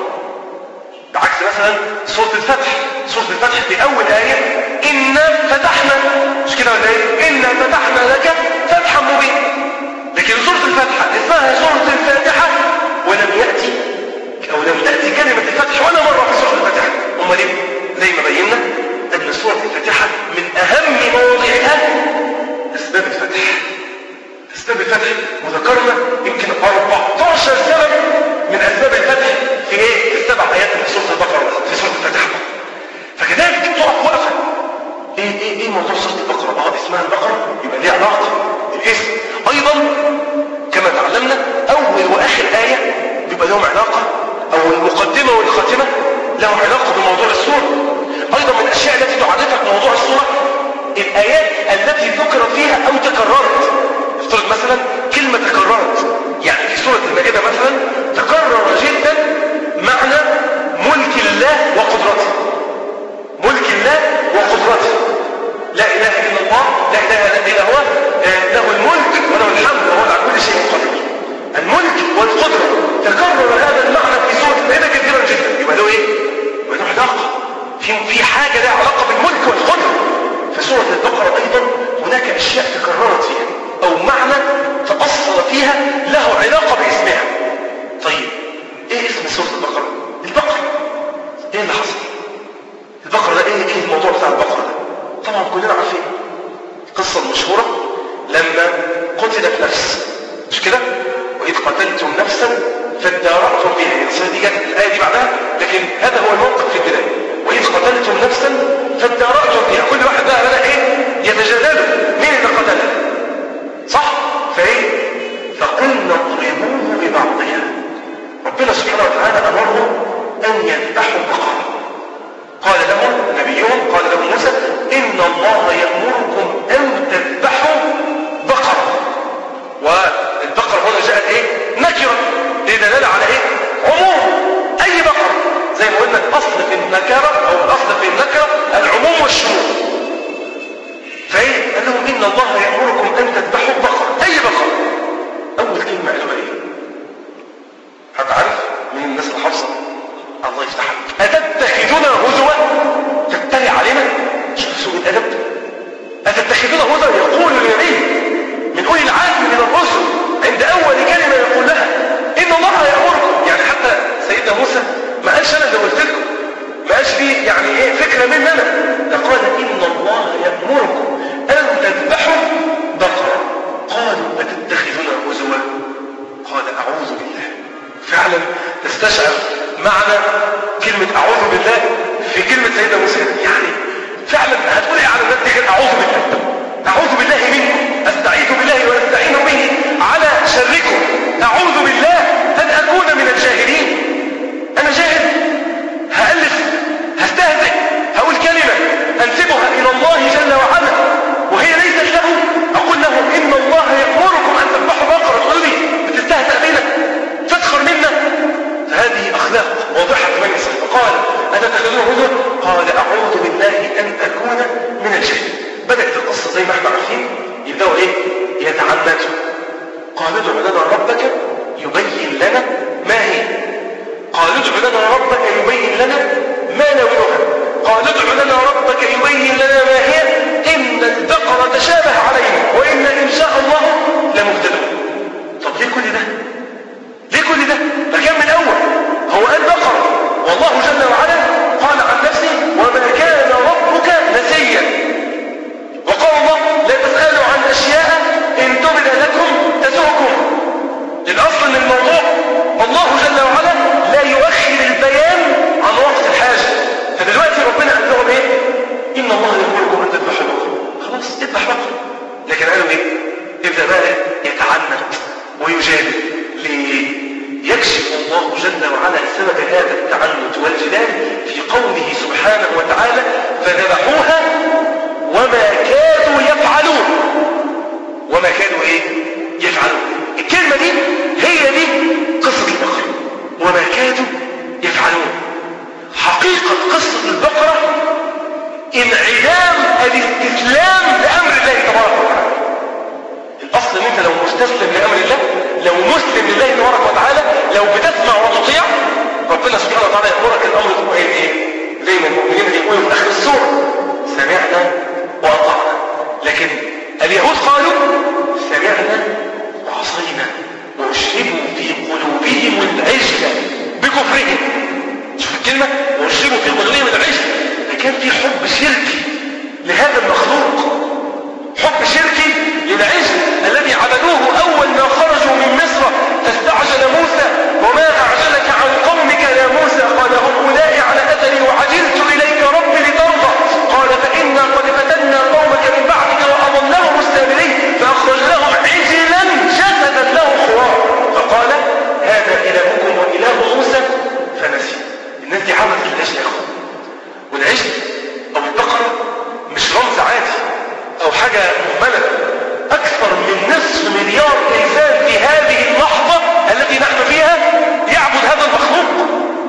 بعكس مثلا سوره الفتح سوره الفتح في اول ايه انا فتحنا مش كده ولا ايه انا فتحنا لك فتحا مبينا لكن سوره الفتحه اسمها سوره الفاتحه ولم ياتي او لم تاتي كلمه الفتح ولا مره في سوره الفاتحه امال ايه زي ما بينا ان سوره الفاتحه من اهم مواضيعها اسباب الفتح اسباب الفتح وذكرنا يمكن 14 سبب من اسباب الفتح في ايه؟ في السبع ايات في سوره البقره في سوره الفتح فكذلك تقف وقفه ايه ايه ايه موضوع سوره البقره؟ اه اسمها البقره يبقى ليها علاقه الاسم ايضا كما تعلمنا اول واخر ايه بيبقى لهم علاقه او المقدمه والخاتمه لهم علاقه بموضوع السوره ايضا من الاشياء التي تعرفك موضوع السوره الايات التي ذكرت فيها او تكررت افترض مثلا كلمة تكررت يعني في سورة المائدة مثلا تكرر جدا معنى ملك الله وقدرته ملك الله وقدرته لا إله إلا الله لا إله إلا هو له الملك وله الحمد وهو على كل شيء قدير الملك والقدرة تكرر هذا المعنى في سورة المائدة كثيرا جدا يبقى له إيه؟ يبقى له علاقة في في حاجة لها علاقة بالملك والقدرة في سورة البقرة أيضا هناك أشياء تكررت فيها أو معنى تأصل فيها له علاقة باسمها طيب إيه اسم سورة البقرة؟ البقرة إيه اللي حصل؟ البقرة ده إيه, إيه الموضوع بتاع البقرة ده؟ طبعا كلنا عارفين القصة المشهورة لما قتلت نفس مش كده؟ وإذ قتلتم نفسا فادارأتم بها يعني دي جت الآية دي بعدها لكن هذا هو الموقف في البداية وإذ قتلتم نفسا فادارأتم بها كل واحد بقى بدأ إيه؟ يتجادلوا مين اللي قتلها؟ صح فايه فقلنا اضربوه ببعضها ربنا سبحانه وتعالى امرهم ان يذبحوا بقره قال لهم نبيهم قال لهم موسى ان الله يامركم ان تذبحوا بقره والبقره هنا جاءت ايه نكره لدلاله على ايه عموم اي بقره زي ما قلنا الاصل في النكره او الاصل في النكره العموم والشمول فايه قال لهم ان الله يامركم ان تذبحوا بقره اي بقره اول كلمه قالوها ايه حد عارف مين الناس اللي حافظه الله يفتح عليك اتتخذون هزوا تتريق علينا شوف سوء الادب اتتخذون هزوا يقول النبي من اولي العزم من الرسل عند اول كلمه يقول لها ان الله يامركم يعني حتى سيدنا موسى ما قالش انا اللي قلت لكم ما قالش دي يعني ايه فكره مني انا ده قال ان الله يامركم أن تذبحوا بقرة قالوا أتتخذون هزوا قال أعوذ بالله فعلا تستشعر معنى كلمة أعوذ بالله في كلمة سيدنا موسى يعني فعلا هتقول ايه على الناس دي غير أعوذ بالله أعوذ بالله منكم أستعيذ بالله وأستعين به على شركم أعوذ بالله أن أكون من الجاهلين أنا جاهل هألف هستهزئ هقول كلمة أنسبها إلى الله جل وعلا وهي ليست له أقول له إن الله يأمركم أن تذبحوا بقرة تقول لي بتستهزأ بنا تسخر منا فهذه أخلاق واضحة بني إسرائيل فقال أتتخذون هزوا قال أعوذ بالله لا مهتدون طب ليه كل ده ليه كل ده ده كان من اول هو قال بقرة والله جل وعلا قال عن نفسه وما كان ربك نسيا وقال الله لا تسألوا عن أشياء إن تبد لكم تسؤكم الأصل من الموضوع الله جل وعلا لا يؤخر البيان عن وقت الحاجة فدلوقتي ربنا قال لهم إيه إن الله يأمركم أن تذبحوا بقرة خلاص اذبح بقرة لكن قالوا إيه ابدأ بقى يتعنت ويجادل ليه يكشف الله جل وعلا سبب هذا التعنت والجدال في قوله سبحانه وتعالى فذبحوها وما كادوا يفعلون وما كانوا ايه يفعلون الكلمة دي هي دي قصة البقرة وما كادوا يفعلون حقيقة قصة البقرة انعدام الاستسلام لأمر الله تبارك وتعالى الأصل ان انت لو مستسلم لأمر الله لو مسلم لله تبارك وتعالى لو بتسمع وتطيع ربنا سبحانه وتعالى يأمرك الأمر تقول ايه زي ما المؤمنين بيقولوا في آخر السورة سمعنا وأطعنا لكن اليهود قالوا سمعنا وعصينا وأشربوا في قلوبهم العجل بكفرهم شوف الكلمة وأشربوا في قلوبهم العجل كان في حب شركي لهذا المخلوق حب شركي للعجل الذي عبدوه أول ما خرجوا من مصر فاستعجل موسى وما أعجلك عن قومك يا موسى قال هم أولئك على أثري وعجلت إليك ربي لترضى قال فإنا قد فتنا قومك من بعدك وأضلهم السامرين فأخرجناهم عجلا جسدا له خوار فقال هذا إلهكم وإله موسى فنسي الناس دي عبدت العجل يا أخوان والعجل أو البقرة مش رمز عادي أو حاجة مهملة أكثر من نصف مليار إنسان في هذه اللحظة التي نحن فيها يعبد هذا المخلوق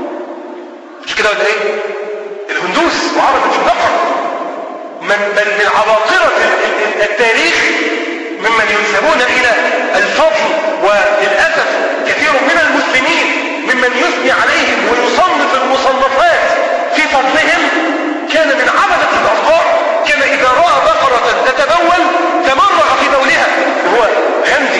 مش كده ولا إيه؟ الهندوس وعبدة البقر من, من, من عباقرة التاريخ ممن ينسبون إلى الفضل وللأسف كثير من المسلمين ممن يثني عليهم ويصنف المصنفات في فضلهم كان من عبدة الأفكار كان إذا رأى بقرة تتبول تمرغ في بولها هو غندي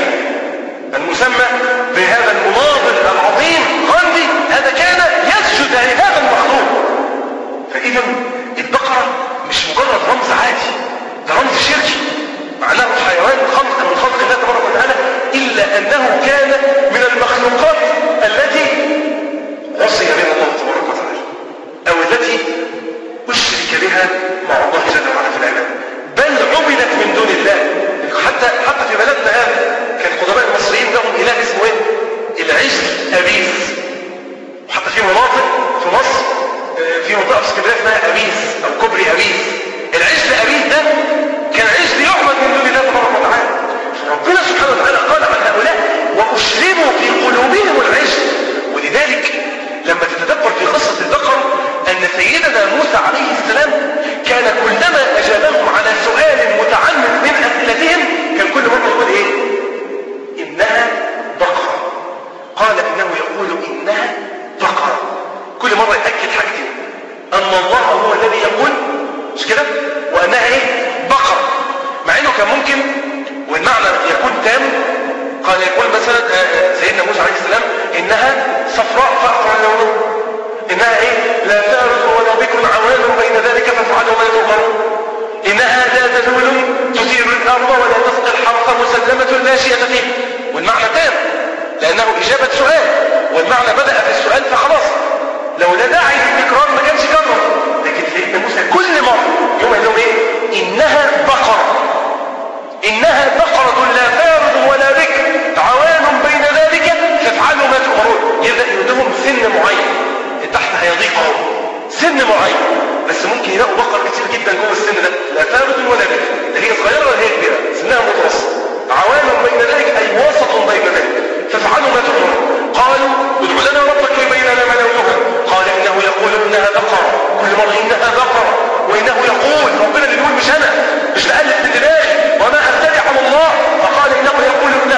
المسمى بهذا المناظر العظيم غندي هذا كان يسجد لهذا المخلوق فإذا البقرة مش مجرد رمز عادي ده رمز شركي معناه حيوان خلق من خلق الله تبارك وتعالى إلا أنه كان من المخلوقات التي عصي بها الله تبارك وتعالى أو التي أشرك بها مع الله جل وعلا في العبادة بل عبدت من دون الله حتى حتى في بلدنا هذا كان القدماء المصريين لهم إله اسمه ايه؟ العجل أبيس وحتى في مناطق في مصر في منطقة في اسكندرية اسمها أبيس أو كوبري أبيس العجل أبيس ده كان عجل يعبد من دون الله تبارك وتعالى ربنا سبحانه وتعالى قال عن هؤلاء وأشربوا في قلوبهم العجل ولذلك لما تتدبر في قصة البقر أن سيدنا موسى عليه السلام كان كلما أجابهم على سؤال متعمد من أسئلتهم كان كل مرة يقول إيه؟ إنها بقرة قال إنه يقول إنها بقرة كل مرة يأكد حاجتين أن الله هو الذي يقول مش كده؟ وأنها إيه؟ بقرة مع إنه كان ممكن والمعنى يكون تام قال يقول مثلا سيدنا موسى عليه السلام إنها صفراء فأقرأ لونه إنها إيه؟ لا تارث ولا بكر عوان بين ذلك فافعلوا ما تؤمرون إنها لا ذلول تثير الأرض ولا تسقي الحرث مسلمة لا شيء فيه والمعنى تام لأنه إجابة سؤال والمعنى بدأ في السؤال فخلاص لو لا داعي للتكرار ما كانش كرر لكن سيدنا موسى كل مرة يوم قال لهم إيه؟ إنها بقرة إنها بقرة لا فارض ولا بكر عوان بين ذلك فافعلوا ما تؤمرون يبدأ يدهم سن معين تحت هيضيق اهو سن معين بس ممكن يلاقوا بقر كتير جدا جوه السن ده لا فارض ولا بكر لا هي صغيره ولا هي كبيره سنها متوسط عوان بين ذلك اي وسط بين ذلك فافعلوا ما تؤمرون قالوا ادع لنا ربك يبين لنا ما لونها قال انه يقول انها بقره كل مره انها بقره وانه يقول ربنا اللي بيقول مش انا مش بألف من دماغي وما ابتدع على الله فقال انه يقول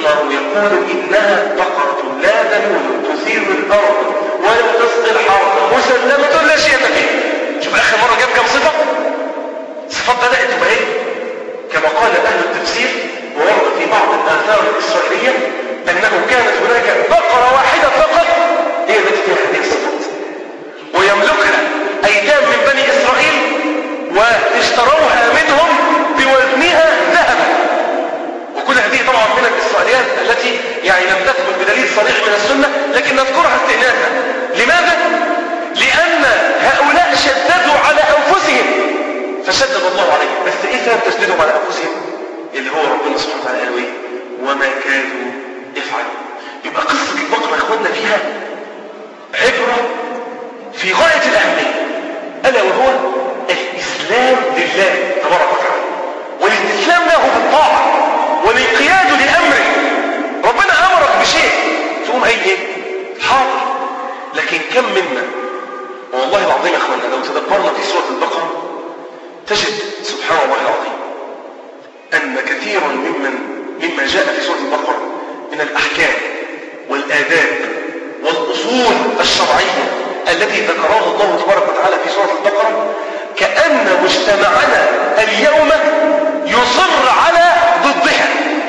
المزمر يقول إنها بقرة لا ذلول تثير الأرض ولا تسقي الحرث مسلمة لا شيء فيها شوف آخر مرة جاب كم صفة صفات بدأت تبقى إيه كما قال أهل التفسير وورد في بعض الآثار الإسرائيلية أنه كانت هناك بقرة واحدة فقط هي التي فيها هذه الصفات ويملكها أيتام من بني إسرائيل واشتروها منهم بوزنها ذهبا وكل هذه طبعا من الإسرائيليات التي يعني لم تثبت بدليل صريح من السنة لكن نذكرها استئناسا لماذا؟ لأن هؤلاء شددوا على أنفسهم فشدد الله عليهم بس إيه سبب تشديدهم على أنفسهم؟ اللي هو ربنا سبحانه وتعالى قال ايه؟ وما كانوا يفعلون يبقى قصة البقرة يا اخوانا فيها عبرة في غاية الأهمية ألا وهو الإسلام لله تبارك وتعالى والاستسلام له بالطاعة والانقياد لأمره ربنا أمرك بشيء تقوم قايل إيه؟ حاضر لكن كم منا والله العظيم يا اخوانا لو تدبرنا في سورة البقرة تجد سبحان الله العظيم أن كثيرا ممن مما جاء في سورة البقرة من الأحكام والآداب والأصول الشرعية التي ذكرها الله تبارك وتعالى في سورة البقرة كأن مجتمعنا اليوم يصر على ضدها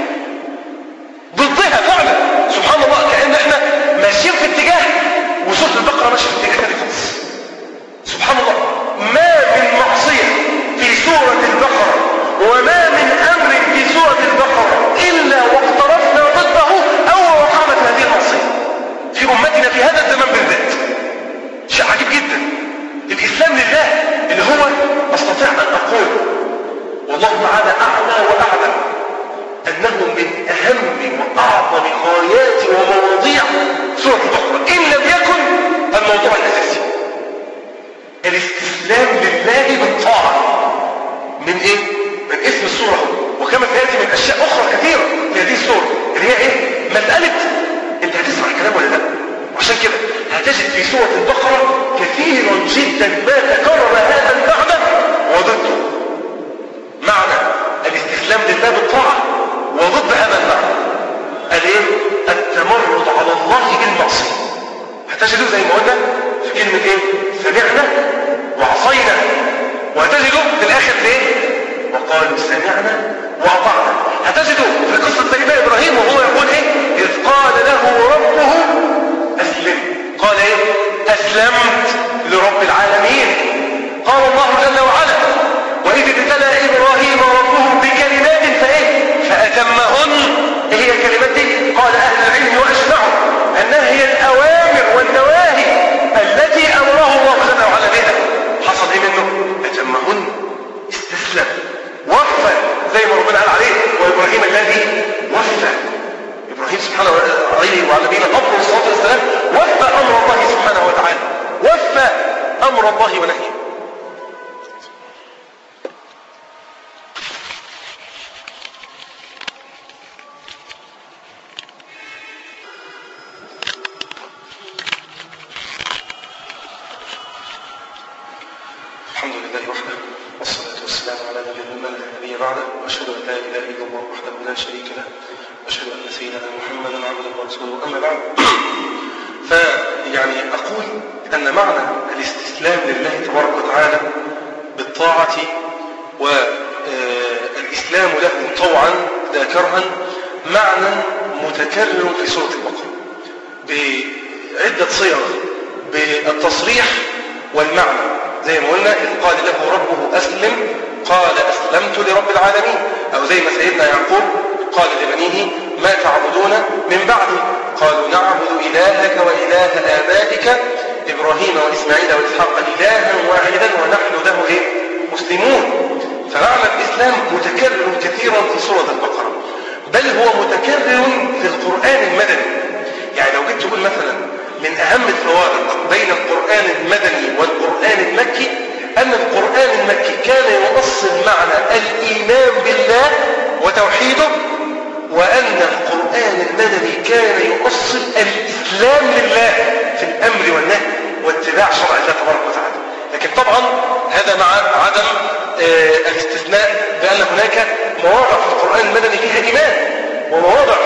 ضدها فعلا سبحان الله كأن احنا ماشيين في اتجاه وسورة البقرة ماشية في اتجاه ثاني خالص سبحان الله ما من معصية في سورة البقرة وما من أمر في سورة البقرة إلا واقترفنا ضده أو وقعنا في هذه المعصية في أمتنا في هذا الزمان بالذات شيء عجيب جدا الإسلام لله اللي هو أستطيع أن أقول والله تعالى أعلى وأعلم أنه من أهم وأعظم غايات ومواضيع سورة البقرة إن لم يكن الموضوع الأساسي الاستسلام لله بالطاعة من إيه؟ من اسم السورة وكما سيأتي من أشياء أخرى كثيرة في هذه السورة اللي هي إيه؟ مسألة أنت هتسمع الكلام ولا لا؟ وعشان كده هتجد في سورة البقرة كثيرا جدا ما تكرر هذا المعنى وضده معنى الاستسلام لله بالطاعة وضد هذا المعنى الايه؟ التمرد على الله بالمعصية هتجدوا زي ما قلنا في كلمة ايه؟ سمعنا وعصينا وهتجدوا في الآخر في ايه؟ وقالوا سمعنا وأطعنا هتجدوا في قصة سيدنا إبراهيم وهو يقول ايه؟ إذ قال له ربه أسلم قال ايه؟ أسلمت لرب العالمين قال الله جل وعلا وإذ ابتلى إبراهيم ربه بكلمات فإيه؟ فأتمهن إيه هي الكلمات دي؟ قال أهل العلم وأجمعوا أنها هي الأوامر والنواهي التي أمره الله جل وعلا بها حصل إيه منه؟ أتمهن استسلم وفى زي ما ربنا قال عليه وإبراهيم الذي وفى إبراهيم سبحانه وتعالى وعلى نبينا أفضل الصلاة والسلام وفى أمر الله سبحانه وتعالى وفى أمر الله ونهيه الحمد لله وحده والصلاة والسلام على نبينا من لا نبي بعده وأشهد أن لا إله إلا الله وحده لا شريك له وأشهد أن سيدنا محمدا عبده ورسوله أما بعد فيعني أقول أن معنى الاستسلام لله تبارك وتعالى بالطاعة والإسلام له طوعا لا كرها معنى متكرر في سورة البقرة بعدة صيغ بالتصريح والمعنى زي ما قلنا إذ قال له ربه أسلم قال أسلمت لرب العالمين أو زي ما سيدنا يعقوب قال لبنيه ما تعبدون من بعدي قالوا نعبد إلهك وإله آبائك إبراهيم وإسماعيل وإسحاق إلها واحدا ونحن له إيه؟ مسلمون فمعنى الإسلام متكرر كثيرا في سورة البقرة بل هو متكرر في القرآن المدني يعني لو جيت تقول مثلا من أهم الفوارق بين القرآن المدني والقرآن المكي أن القرآن المكي كان يؤصل معنى الإيمان بالله وتوحيده وأن القرآن المدني كان يؤصل الإسلام لله في الأمر والنهي واتباع شرع الله تبارك وتعالى لكن طبعا هذا مع عدم الاستثناء بأن هناك مواضع في القرآن المدني فيها إيمان ومواضع في القرآن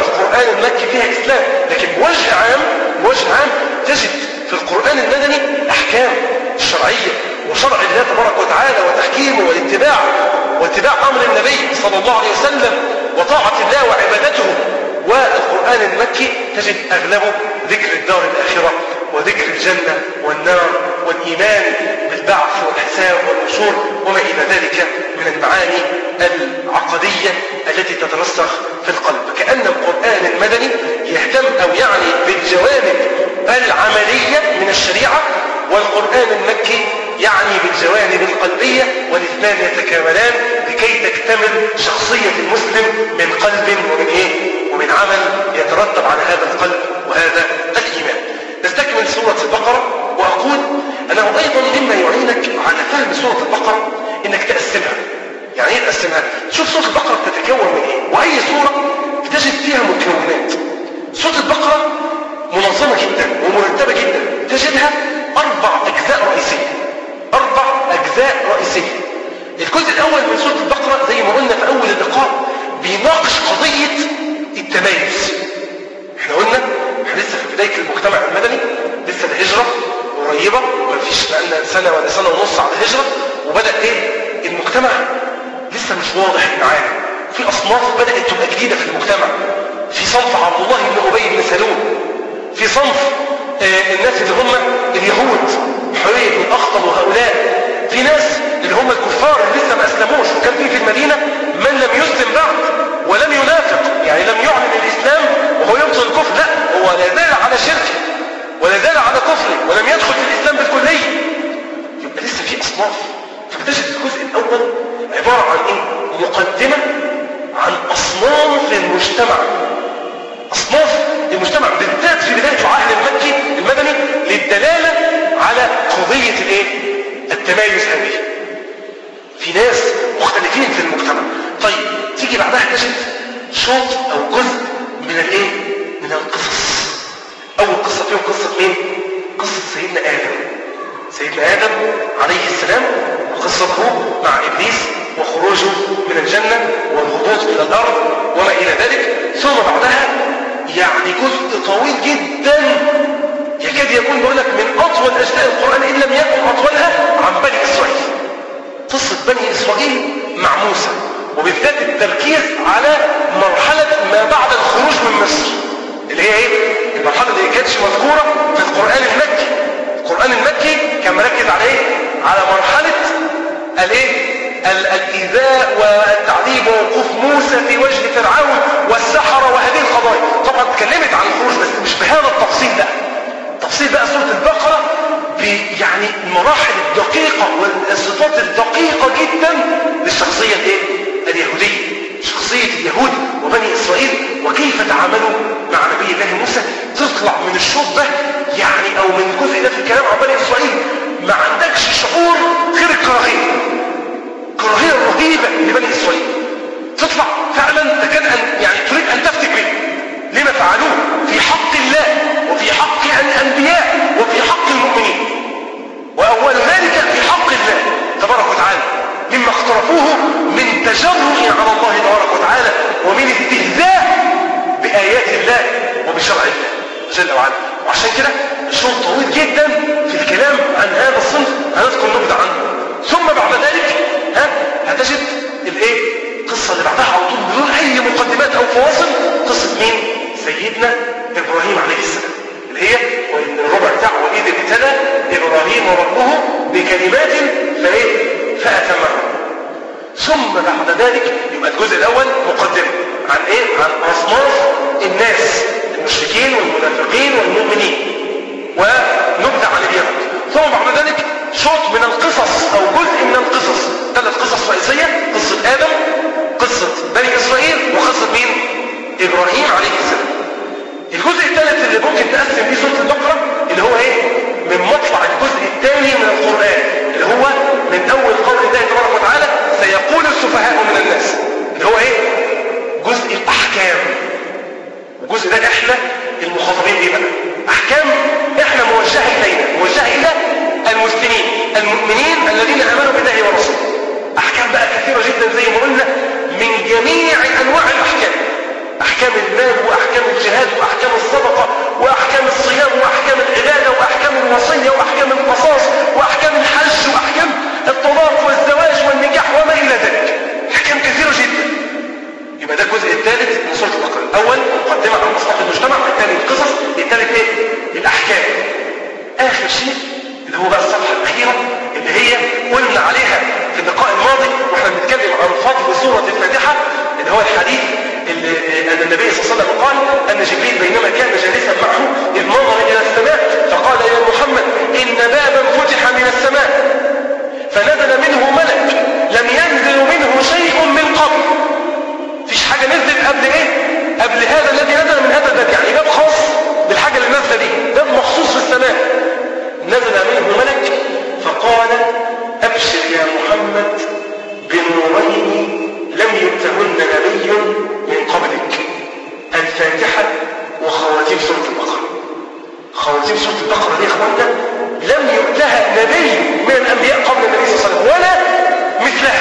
القرآن المكي فيها إسلام لكن بوجه عام بوجه عام تجد في القرآن المدني أحكام شرعية وشرع الله تبارك وتعالى وتحكيمه والاتباع واتباع أمر النبي صلى الله عليه وسلم وطاعة الله وعبادته والقرآن المكي تجد أغلبه ذكر الدار الآخرة وذكر الجنة والنار والإيمان بالبعث والحساب والنشور وما إلى ذلك من المعاني العقدية التي تترسخ في القلب كأن القرآن المدني يهتم أو يعني بالجوانب العملية من الشريعة والقرآن المكي يعني بالجوانب القلبية والاثنان يتكاملان لكي تكتمل شخصية المسلم من قلب ومن إيه؟ ومن عمل يترتب على هذا القلب وهذا الإيمان نستكمل سورة البقرة وأقول أنه أيضا مما يعينك على فهم سورة البقرة إنك تقسمها يعني إيه تقسمها؟ شوف سورة البقرة بتتكون من إيه؟ وأي سورة تجد فيها مكونات سورة البقرة منظمة جدا ومرتبة جدا تجدها أربع أجزاء رئيسية أربع أجزاء رئيسية الجزء الأول من سورة البقرة زي ما قلنا في أول اللقاء بيناقش قضية التميز احنا قلنا احنا لسه في بداية المجتمع المدني لسه الهجرة قريبة ما فيش بقالنا سنة ولا سنة ونص على الهجرة وبدأ ايه المجتمع لسه مش واضح معانا في أصناف بدأت تبقى جديدة في المجتمع في صنف عبد الله بن أبي بن سلول في صنف آه الناس اللي هم اليهود حرية بن أخطب وهؤلاء في ناس اللي هم الكفار اللي لسه ما أسلموش وكان في في المدينة من لم يسلم بعد ولم ينافق يعني لم يعلن الإسلام وهو يبطل الكفر لا هو لا زال على شركه ولا زال على كفره ولم يدخل في الإسلام بالكلية يبقى لسه في أصناف فبتجد الجزء الأول عبارة عن إيه؟ مقدمة عن أصناف المجتمع أصناف المجتمع بالذات في بداية العهد المكي المدني للدلالة على قضية الايه؟ التمايز هذه في ناس مختلفين في المجتمع طيب تيجي بعدها تجد شوط أو جزء من الايه؟ من القصص أول قصة فيهم قصة مين؟ قصة سيدنا آدم سيدنا آدم عليه السلام وقصته مع إبليس وخروجه من الجنة والهبوط إلى الأرض وما إلى ذلك ثم بعدها يعني جزء طويل جدا يكاد يكون بقول لك من أطول أجزاء القرآن إن لم يكن أطولها عن بني إسرائيل قصة بني إسرائيل مع موسى وبالذات التركيز على مرحلة ما بعد الخروج من مصر اللي هي ايه؟ المرحلة اللي كانتش مذكورة في القرآن المكي القرآن المكي كان مركز على ايه؟ على مرحلة الايه؟ الإيذاء والتعذيب ووقوف موسى في وجه فرعون والسحرة وهذه القضايا طبعا اتكلمت عن الخروج بس مش بهذا التفصيل ده تفصيل بقى سورة البقرة يعني المراحل الدقيقة والصفات الدقيقة جدا للشخصية الايه؟ اليهودية شخصية اليهود وبني إسرائيل وكيف تعاملوا مع نبي الله موسى تطلع من الشوط ده يعني أو من الجزء ده في الكلام عن بني إسرائيل ما عندكش شعور غير الكراهية كراهية رهيبة لبني إسرائيل تطلع فعلا تكاد أن يعني تريد أن تفتك به لما فعلوه في حق الله وفي حق الأنبياء وفي حق المؤمنين وأول ذلك في حق الله تبارك وتعالى مما اقترفوه من تجرؤ على الله تبارك وتعالى ومن استهزاء بآيات الله وبشرع الله جل وعلا وعشان كده الشوط طويل جدا في الكلام عن هذا الصنف هنذكر نبذة عنه ثم بعد ذلك ها هتجد الايه القصه اللي بعدها على طول بدون اي مقدمات او فواصل قصه مين سيدنا ابراهيم عليه السلام اللي هي الربع بتاعه واذ ابتلى ابراهيم ربه بكلمات فايه فاتمها ثم بعد ذلك يبقى الجزء الاول مقدمه عن ايه عن اصناف الناس المشركين والمنافقين والمؤمنين ونبدا عن اليهود ثم بعد ذلك شوط من القصص او جزء من القصص ثلاث قصص رئيسيه قصه ادم قصه بني اسرائيل وقصه مين ابراهيم عليه السلام الجزء الثالث اللي ممكن تقسم فيه سوره البقره اللي هو ايه من مطلع الجزء الثاني من القران اللي هو من اول قول الله تبارك وتعالى سيقول السفهاء من الناس اللي هو ايه جزء الاحكام الجزء ده احنا المخاطبين بيه بقى احكام احنا موجهه الينا موجهه الى المسلمين المؤمنين الذين امنوا بالله ورسوله احكام بقى كثيره جدا زي ما قلنا من جميع انواع الاحكام أحكام المال وأحكام الجهاد وأحكام الصدقة وأحكام الصيام وأحكام العبادة وأحكام الوصية وأحكام القصاص وأحكام الحج وأحكام الطلاق والزواج والنكاح وما إلى ذلك أحكام كثيرة جدا يبقى ده الجزء الثالث من سورة البقرة الأول مقدمة عن مصلحة المجتمع الثاني القصص الثالث إيه؟ الأحكام آخر شيء اللي هو بقى الصفحة الأخيرة اللي هي قلنا عليها في اللقاء الماضي واحنا بنتكلم عن فضل سورة الفاتحة اللي هو الحديث اللي أن النبي صلى الله عليه وسلم قال أن جبريل بينما كان جالسا معه إذ نظر إلى السماء فقال يا محمد إن بابا فتح من السماء فنزل منه ملك لم ينزل منه شيء من قبل فيش حاجة نزلت قبل إيه؟ قبل هذا الذي نزل من هذا الباب يعني باب خاص بالحاجة اللي نازلة دي باب مخصوص في السماء نزل منه ملك فقال أبشر يا محمد بنورين لم يؤتهن نبي من قبلك الفاتحة وخواتيم سورة البقرة خواتيم سورة البقرة دي يا اخوانا لم يؤتها نبي من الأنبياء قبل النبي صلى الله عليه وسلم ولا مثلها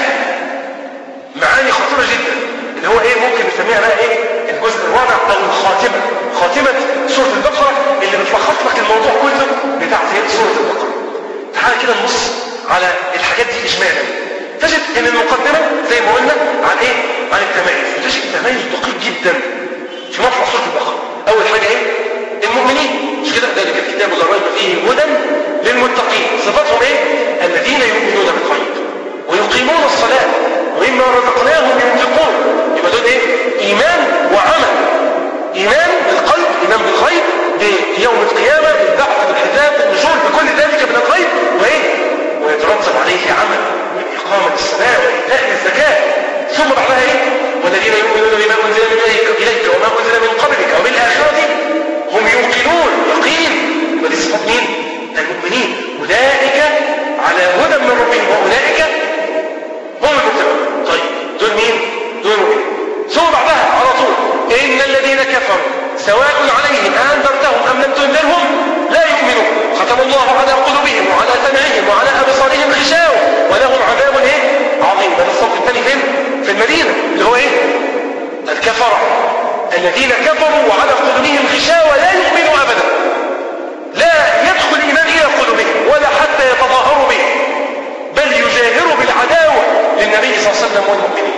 معاني خطيرة جدا اللي هو ايه ممكن نسميها بقى ايه الجزء الرابع او الخاتمة خاتمة سورة البقرة اللي بتلخص لك الموضوع كله بتاع سورة البقرة تعال كده نبص على الحاجات دي اجمالا تجد ان المقدمة زي ما قلنا عن ايه عن التميز تجد تميز دقيق جدا في مطلع سورة البقرة اول حاجة ايه المؤمنين مش كده ذلك الكتاب لا ريب فيه هدى للمتقين صفاتهم ايه الذين يؤمنون بالغيب ويقيمون الصلاة ومما رزقناهم ينفقون يبقى دول ايه ايمان وعمل ايمان بالقلب ايمان بالغيب بيوم القيامة بالبعث بالحساب بالنشور بكل ذلك من الغيب وايه ويترتب عليه عمل من اقامة الصلاة وايتاء الزكاة ثم بعدها ايه والذين يؤمنون بما انزل من اليك اليك وما انزل من قبلك وبالاخرة هم يوقنون يقين ودي صفات مين المؤمنين اولئك على هدى من ربهم واولئك هم المتقون طيب دول مين دول المؤمنين ثم بعدها على طول ان الذين كفروا سواء عليهم انذرتهم ام لم تنذرهم لا يؤمنون ختم الله على قلوبهم وعلى سمعهم وعلى ابصارهم غشاوه ولهم عذاب ايه عظيم ده الصف الثاني فين في المدينه اللي هو ايه الكفره الذين كفروا وعلى قلوبهم غشاوه لا يؤمنوا ابدا لا يدخل الايمان الى قلوبهم ولا حتى يتظاهروا به بل يجاهروا بالعداوه للنبي صلى الله عليه وسلم والمؤمنين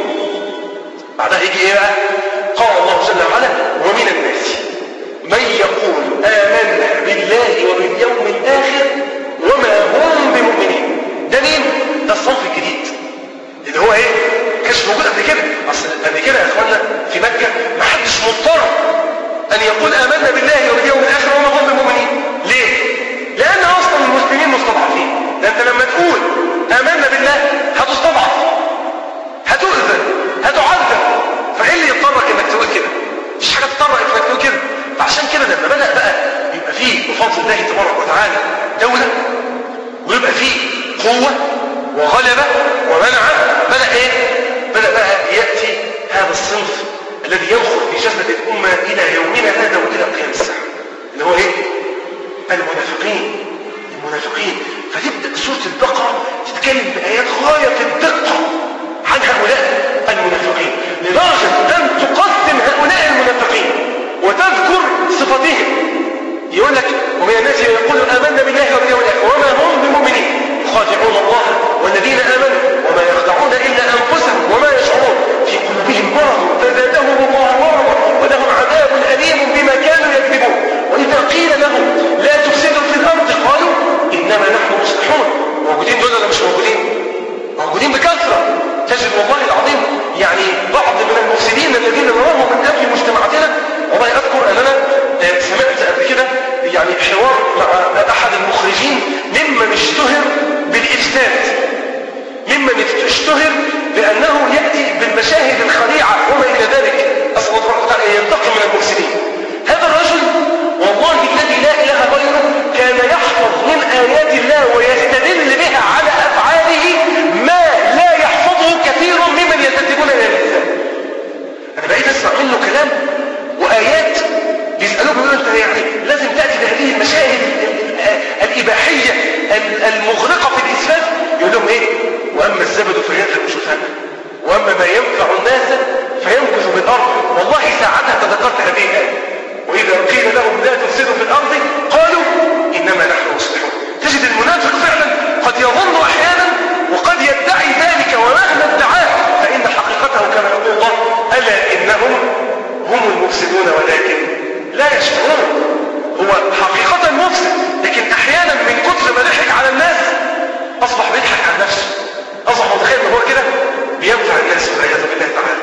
بعدها يجي ايه بقى قال الله جل وعلا ومن الناس من يقول آمنا بالله وباليوم الآخر وما هم بمؤمنين ده مين؟ ده الصنف الجديد اللي هو ايه؟ كانش موجود قبل كده اصل قبل كده يا اخوانا في مكة ما حدش مضطر ان يقول آمنا بالله وباليوم الآخر وما هم بمؤمنين ليه؟ لأن أصلا المسلمين مستضعفين ده أنت لما تقول آمنا بالله هتستضعف هتؤذى هتعذب فايه اللي يضطرك انك تقول كده مفيش حاجه تضطرك انك تقول كده فعشان كده لما بدا بقى يبقى فيه بفضل الله تبارك وتعالى دوله ويبقى فيه قوه وغلبه ومنعه بدا ايه بدا بقى ياتي هذا الصنف الذي ينخر في جسد الامه الى يومنا هذا والى قيام الساعه اللي هو ايه المنافقين المنافقين فتبدا سوره البقره تتكلم بايات غايه الدقه عن هؤلاء المنافقين لدرجة أن تقسم هؤلاء المنافقين وتذكر صفاتهم يقول لك ومن الناس يقول آمنا بالله واليوم الآخر وما هم بمؤمنين يخادعون الله والذين آمنوا وما يخدعون إلا أنفسهم وما يشعرون في قلوبهم مرض فزادهم الله مرضا ولهم عذاب أليم بما كانوا يكذبون وإذا قيل لهم لا تفسدوا في الأرض قالوا إنما نحن مصلحون موجودين دول ولا مش موجودين؟ موجودين بكثرة تجد والله العظيم يعني بعض من المفسدين الذين نراهم من أجل مجتمعاتنا والله أذكر أن أنا سمعت قبل كده يعني حوار مع أحد المخرجين ممن اشتهر بالإفساد ممن اشتهر بأنه يأتي بالمشاهد الخليعة وما إلى ذلك أسأل الله تبارك وتعالى ينتقم من المفسدين هذا الرجل والله الذي لا إله غيره كان يحفظ من آيات الله ويستدل بها على أفعاله ما لا يحفظه كثير ممن ينتسبون إلى الإسلام أنا بقيت أسمع منه كلام وآيات بيسألوه بيقولوا أنت يعني لازم تأتي بهذه المشاهد الإباحية المغرقة في الإسفاف يقول لهم إيه وأما الزبد فيذهب شفاء وأما ما ينفع الناس فيمكث بالأرض والله ساعتها تذكرت هذه الآية وإذا قيل لهم لا تفسدوا في الأرض قالوا إنما نحن مصلحون تجد المنافق فعلا قد يظن أحيانا وقد يدعي ذلك ومهما ادعاه فإن حقيقته كما يقول الله ألا إنهم هم المفسدون ولكن لا يشعرون هو حقيقة مفسد لكن أحيانا من كثر ما ضحك على الناس أصبح بيضحك على نفسه أصبح متخيل إن هو كده بينفع الناس والعياذ بالله تعالى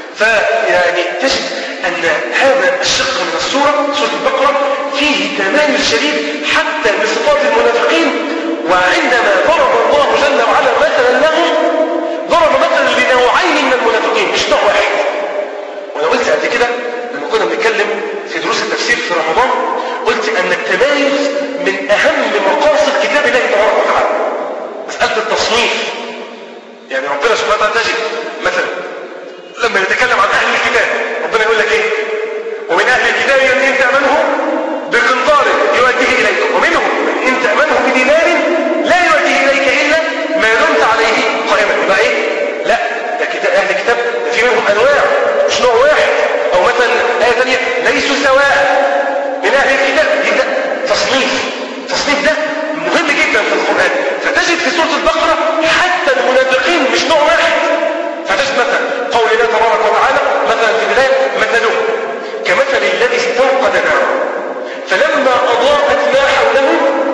فيعني تجد أن هذا الشق من السورة سورة البقرة فيه تمايز شديد حتى بصفات المنافقين وعندما ضرب الله جل وعلا مثلا لهم ضرب مثلا لنوعين من المنافقين مش نوع واحد وانا قلت قبل كده لما كنا بنتكلم في دروس التفسير في رمضان قلت ان التمايز من اهم مقاصد كتاب الله تبارك وتعالى مساله التصنيف يعني ربنا سبحانه وتعالى تجد مثلا لما يتكلم عن اهل الكتاب ربنا يقول لك ايه ومن اهل الكتاب من ان تامنه بقنطار يؤديه اليك ومنهم من ان تامنه بدينار لا يؤديه اليك الا ما دمت عليه قائما يبقى ايه لا ده كتاب اهل الكتاب ده في منهم انواع مش نوع واحد او مثلا ايه ثانيه ليسوا سواء من اهل الكتاب ده تصنيف التصنيف ده مهم جدا في القران فتجد في سوره البقره حتى المنافقين مش نوع واحد فتجد مثلا قول الله تبارك وتعالى مثلا في البدايه مثله كمثل الذي استوقد نارا فلما اضاءت ما حوله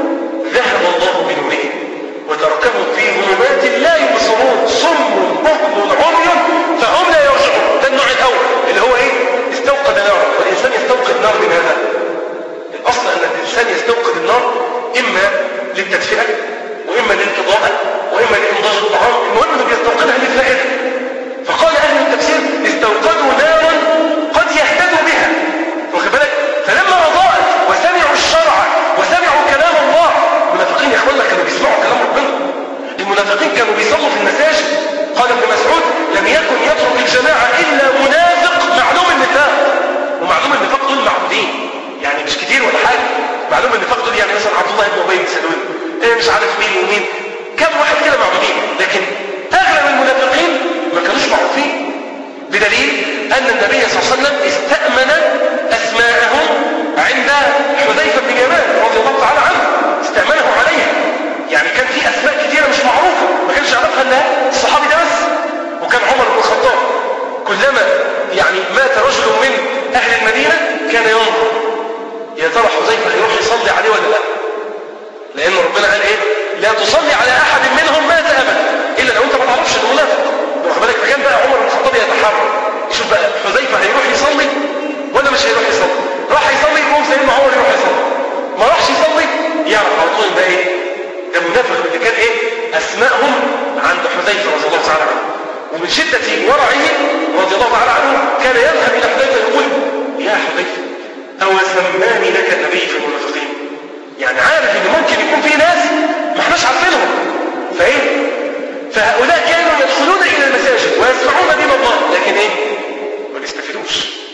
ذهب الله بنورهم وتركهم في ظلمات لا يبصرون صم بكم عمي فهم لا يرجعون ده النوع الاول اللي هو ايه استوقد نارا والانسان يستوقد نار من هذا الاصل ان الانسان يستوقد النار اما للتدفئه واما للإضاءة واما لانضاج الطعام المهم انه بيستوقدها للفائده فقال اهل التفسير استوقدوا نارا قد يهتدوا بها واخد بالك فلما اضاءت وسمعوا الشرع وسمعوا كلام الله المنافقين يا اخوانا كانوا بيسمعوا كلام ربنا المنافقين كانوا بيصلوا في المساجد قال ابن مسعود لم يكن يترك الجماعه الا منافق معلوم النفاق ومعلوم النفاق دول معدودين يعني مش كتير ولا حاجه معلوم النفاق دول يعني مثلا عبد الله بن ابي بن سلول إيه مش عارف مين ومين كم واحد كده معدودين لكن اغلب المنافقين ما كانوش معروفين بدليل ان النبي صلى الله عليه وسلم استأمن اسماءهم عند حذيفه بن جبال رضي الله تعالى عنه استأمنه عليها يعني كان في اسماء كثيره مش معروفه ما كانش يعرفها الا الصحابي ده بس وكان عمر بن الخطاب كلما يعني مات رجل من اهل المدينه كان ينظر يا ترى حذيفه هيروح يصلي عليه ولا لا لان ربنا قال ايه لا تصلي على احد منهم مات ابدا الا لو انت ما تعرفش انه منافق واخد بالك فكان بقى عمر بن الخطاب يتحرى شوف بقى حذيفه هيروح يصلي ولا مش هيروح يصلي راح يصلي يقوم سيدنا عمر يروح يصلي ما راحش يصلي يعرف على طول ده ايه ده منافق اللي كان ايه اسمائهم عند حذيفه رضي الله تعالى عنه ومن شده ورعه رضي الله تعالى عنه كان يذهب الى حذيفه يقول يا حذيفه او سماني لك النبي في المنافقين يعني عارف ان ممكن يكون في ناس ما احناش عارفينهم فايه فهؤلاء كانوا يدخلون الى المساجد ويسمعون دين الله لكن ايه ما بيستفيدوش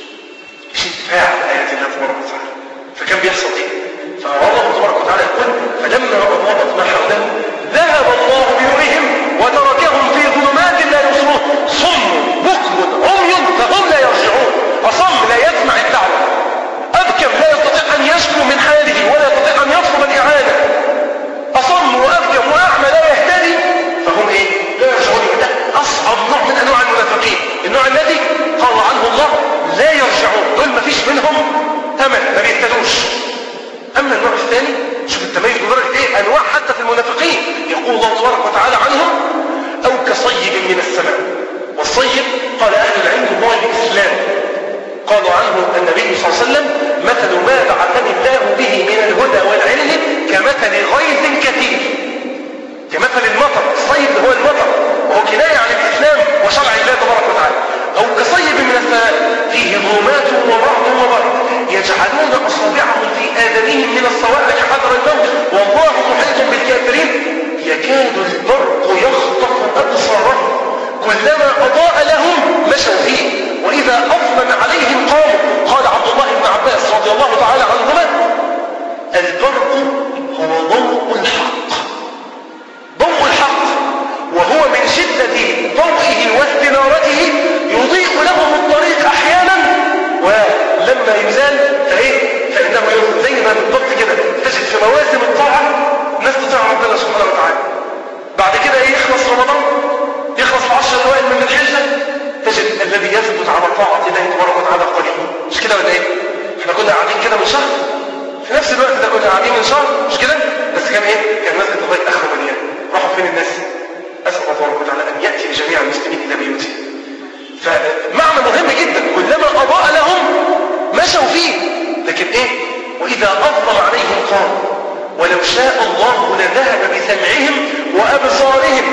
مش انتفاع بايات الله تبارك وتعالى فكان بيحصل ايه فالله تبارك وتعالى يقول فلما اضاءت ما حوله ذهب الله بنورهم وتركهم في ظلمات لا يبصرون صم بكم عمي فهم لا يرجعون اصم لا يسمع الدعوه ابكم لا يستطيع ان يشكو من حاله ولا يستطيع ان يطلب الاعانه اصم وابكم واعمى لا يهتدي فهم ايه لا يرجعون ده اصعب نوع من انواع المنافقين النوع الذي قال عنه الله لا يرجعون دول ما فيش منهم امل ما بيهتدوش اما النوع الثاني شوف التميز بدرجه ايه انواع حتى في المنافقين يقول الله تبارك وتعالى عنهم او كصيب من السماء والصيب قال اهل العلم هو الاسلام قالوا عنه النبي صلى الله عليه وسلم مثل ما بعثني الله به من الهدى والعلم كمثل غيث كثير كمثل المطر الصيب هو المطر وهو كناية عن الإسلام وشرع الله تبارك وتعالى أو كصيب من السماء فيه ظلمات ورعد وبرد يجعلون أصابعهم في آذانهم من الصواعق حذر الموت والله محيط بالكافرين يكاد البرق يخطف أبصارهم كلما أضاء لهم مشوا فيه وإذا أظلم عليهم قاموا قال عبد الله بن عباس رضي الله تعالى عنهما البرق هو ضوء الحق ضوء الحق وهو من شدة ضوئه واستنارته يضيء لهم الطريق أحيانا ولما يزال فايه فانه ينزل زي ما بالضبط كده تجد في مواسم الطاعه ناس تطيع ربنا سبحانه وتعالى بعد كده ايه يخلص رمضان يخلص العشر الاوائل من الحجه تجد الذي يثبت على طاعه الله تبارك وتعالى قليل مش كده ولا ايه؟ احنا كنا قاعدين كده من شهر في نفس الوقت ده كنا قاعدين من شهر مش كده؟ بس كان ايه؟ كان نازل لغايه اخر مليان راحوا فين الناس؟ اسال الله تبارك وتعالى ان ياتي لجميع المسلمين الى بيوتهم فمعنى مهم جدا كلما اضاء لهم مشوا فيه لكن ايه واذا اظلم عليهم قام ولو شاء الله لذهب بسمعهم وابصارهم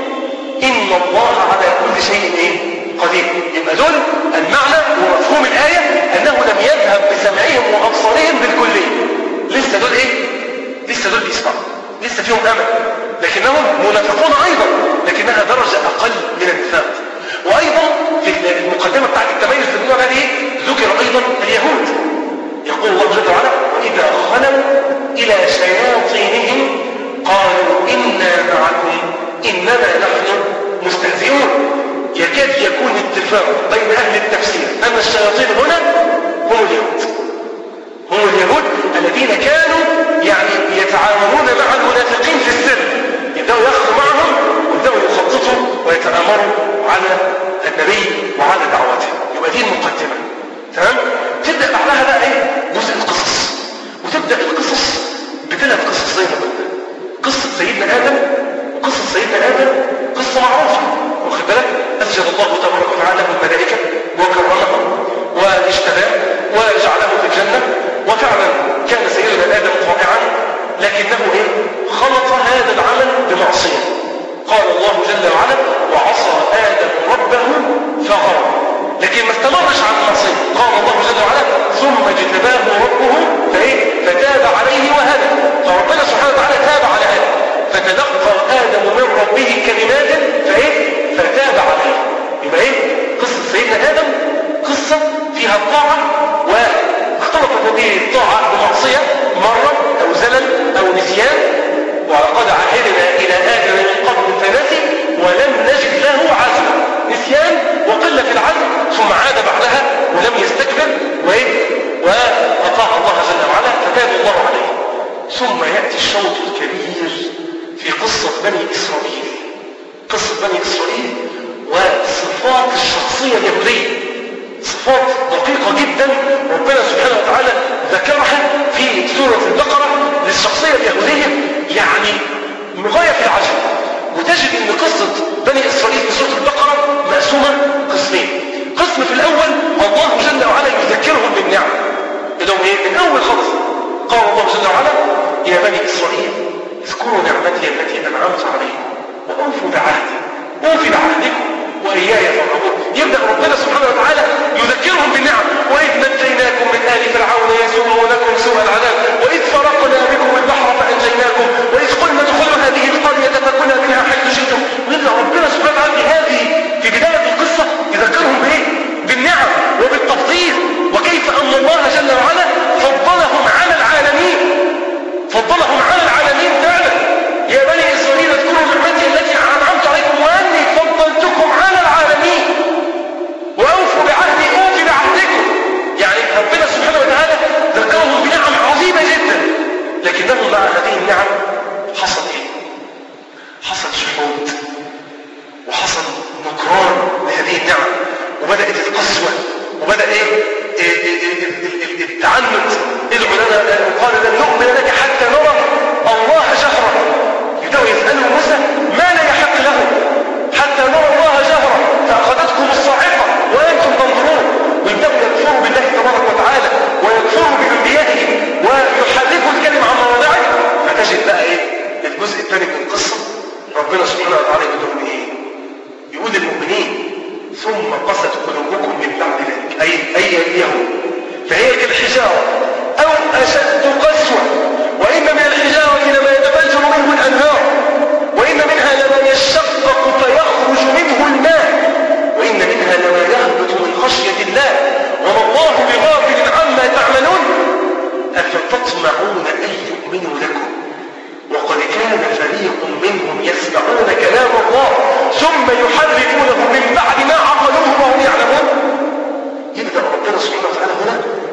ان الله على كل شيء ايه قدير يبقى دول المعنى ومفهوم الايه انه لم يذهب بسمعهم وابصارهم بالكليه لسه دول ايه لسه دول بيسمعوا لسه فيهم امل لكنهم منافقون ايضا لكنها درجه اقل من النفاق وايضا في المقدمه بتاعت التميز في النوع هذه ذكر ايضا اليهود يقول الله جل وعلا واذا خلوا الى شياطينهم قالوا انا معكم انما نحن مستهزئون يكاد يكون اتفاق بين اهل التفسير ان الشياطين هنا هم اليهود هم اليهود الذين كانوا يعني يتعاونون مع المنافقين في السر يبداوا ياخذوا معهم ويبداوا يخططوا ويتامروا على النبي وعلى دعوته يبقى دي المقدمه تمام تبدا بعدها بقى ايه جزء القصص وتبدا القصص بثلاث قصص زي ما قلنا قصه سيدنا ادم وقصه سيدنا ادم قصه معروفه واخد بالك اسجد الله تبارك وتعالى الملائكه وكرمه واجتباه وجعله في الجنه وفعلا كان سيدنا ادم طائعا لكنه ايه خلط هذا العمل بمعصيه قال الله جل وعلا وعصى ادم ربه فغوى لكن ما استمرش على المعصيه قال الله جل وعلا ثم اجتباه ربه فايه فتاب عليه وهدى فربنا سبحانه وتعالى تاب على ادم فتلقى ادم من ربه كلمات فايه فتاب عليه يبقى ايه قصه سيدنا ادم قصه فيها الطاعه واختلطت هذه الطاعه بمعصيه مره او زلل او نسيان ولقد عهدنا الى ادم من قبل فنسي ولم نجد له عزما نسيان وقله العزم ثم عاد بعدها ولم يستكبر وايه واطاع الله جل وعلا فتاب الله عليه ثم ياتي الشوط الكبير في قصه بني اسرائيل قصه بني اسرائيل وصفات الشخصيه اليهوديه صفات دقيقه جدا ربنا سبحانه وتعالى ذكرها في سوره البقره للشخصيه اليهوديه يعني غايه في العجب وتجد ان قصه بني اسرائيل في سوره البقره مقسومه قسمين قسم في الاول الله جل وعلا يذكرهم بالنعم لهم ايه من اول خالص قال الله جل وعلا يا بني اسرائيل اذكروا نعمتي التي انعمت عليكم واوفوا بعهدي اوفي بعهدكم واياي فارهبون يبدا ربنا سبحانه وتعالى يذكرهم بالنعم واذ نجيناكم من ال فرعون يسومونكم سوء العذاب واذ فرقنا بكم البحر فانجيناكم واذ قلنا ادخلوا هذه القريه فكنا منها حيث شئتم ويبدا ربنا سبحانه وتعالى في هذه في بدايه القصه يذكرهم بايه؟ بالنعم وبالتفضيل وكيف ان الله جل وعلا فضلهم على العالمين فضلهم على العالمين فعلا يا بني اسرائيل اذكروا نعمتي التي انعمت عليكم واني فضلتكم على العالمين واوفوا بعهدي اوفي بعهدكم يعني ربنا سبحانه وتعالى ذكرهم بنعم عظيمه جدا لكنهم مع هذه النعم حصل ايه؟ حصل شحوط وحصل نكران لهذه النعم وبدات القسوه وبدا ايه؟ إيه إيه إيه التعنت ادعوا لنا قال لن نؤمن لك حتى نرى الله جهرا يبداوا يسالوا موسى ما لا يحق له حتى نرى الله جهرا فاخذتكم الصاعقه وانتم تنظرون ويبداوا يكفروا بالله تبارك وتعالى ويكفروا بانبيائه ويحرفوا الكلم عن مواضعه فتجد بقى ايه الجزء الثاني من القصه ربنا سبحانه وتعالى يقول لهم ايه يقول للمؤمنين ثم قست قلوبكم من بعد ذلك اي اي اليهود فهي كالحجاره او اشد قسوه وان من الحجاره لما يتفجر منه الانهار وان منها لما يشقق فيخرج منه الماء وان منها لما يهبط من خشيه الله وما الله بغافل عما تعملون افتطمعون ان يؤمنوا لكم وقد كان فريق منهم يسمعون كلام الله ثم يحرفونه من بعد ما عقلوه وهم يعلمون يبدا ربنا سبحانه وتعالى هنا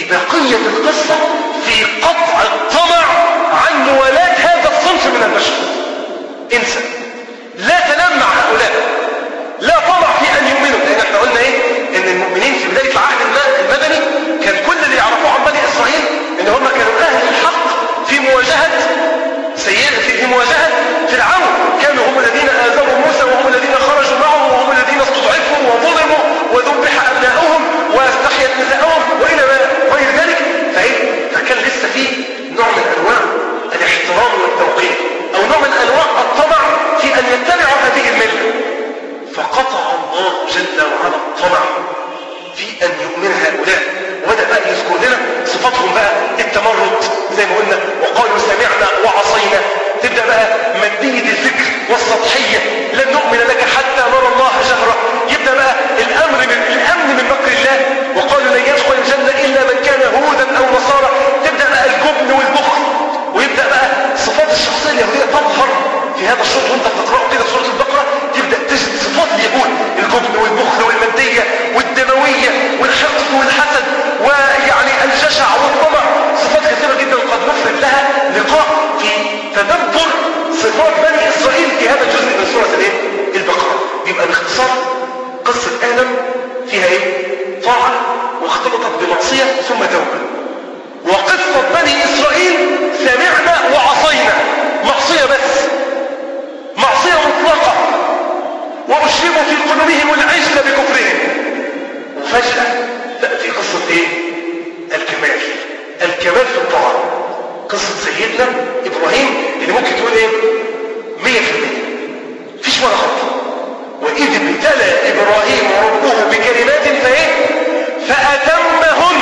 بقية القصة في قطع الطمع عن موالاة هذا الصنف من البشر انسى لا تنام مع هؤلاء لا طمع في ان يؤمنوا لان احنا قلنا ايه ان المؤمنين في بداية العهد المدني كان كل اللي يعرفوه عن بني اسرائيل ان هم كانوا اهل الحق في مواجهة سيئة في مواجهة فرعون كانوا هم الذين آذوا موسى وهم الذين خرجوا معه وهم الذين استضعفوا وظلموا وذبح أبناؤهم واستحيت نساءهم وإلى ما غير ذلك فإيه فكان لسه فيه نوع من أنواع الاحترام والتوقير أو نوع من أنواع الطمع في أن يتبعوا هذه الملة فقطع الله جل وعلا الطمع في أن يؤمن هؤلاء وبدأ بقى يذكر لنا صفاتهم بقى التمرد زي ما قلنا وقالوا سمعنا وعصينا تبدأ بقى مادية الفكر والسطحية لن نؤمن لك حتى نرى الله جهرة يبدأ بقى الأمر من الأمن من مكر الله وقالوا لن يدخل الجنة إلا من كان هودا أو نصارى تبدأ بقى الجبن والبخل ويبدأ بقى صفات الشخصية اليهودية تظهر في هذا الشوط وانت بتقرأه كده في سورة البقرة تبدأ تجد صفات اليهود الجبن والبخل والمادية والدموية والحقد والحسد ويعني الجشع والطمع صفات كثيرة جدا قد نفرد لها لقاء في تدبر صفات بني إسرائيل في هذا الجزء من سورة الايه؟ البقرة يبقى باختصار قصة آدم فيها ايه؟ طاعة واختلطت بمعصية ثم توبة وقصة بني إسرائيل سمعنا وعصينا معصية بس معصية مطلقة وأشربوا في قلوبهم العجل بكفرهم وفجأة تأتي قصة ايه؟ الكمال الكمال في الطاعة قصة سيدنا إبراهيم اللي ممكن تقول ايه؟ مية في المية مفيش ولا خطأ وإذ ابتلى إبراهيم ربه بكلمات فايه؟ فأتمهن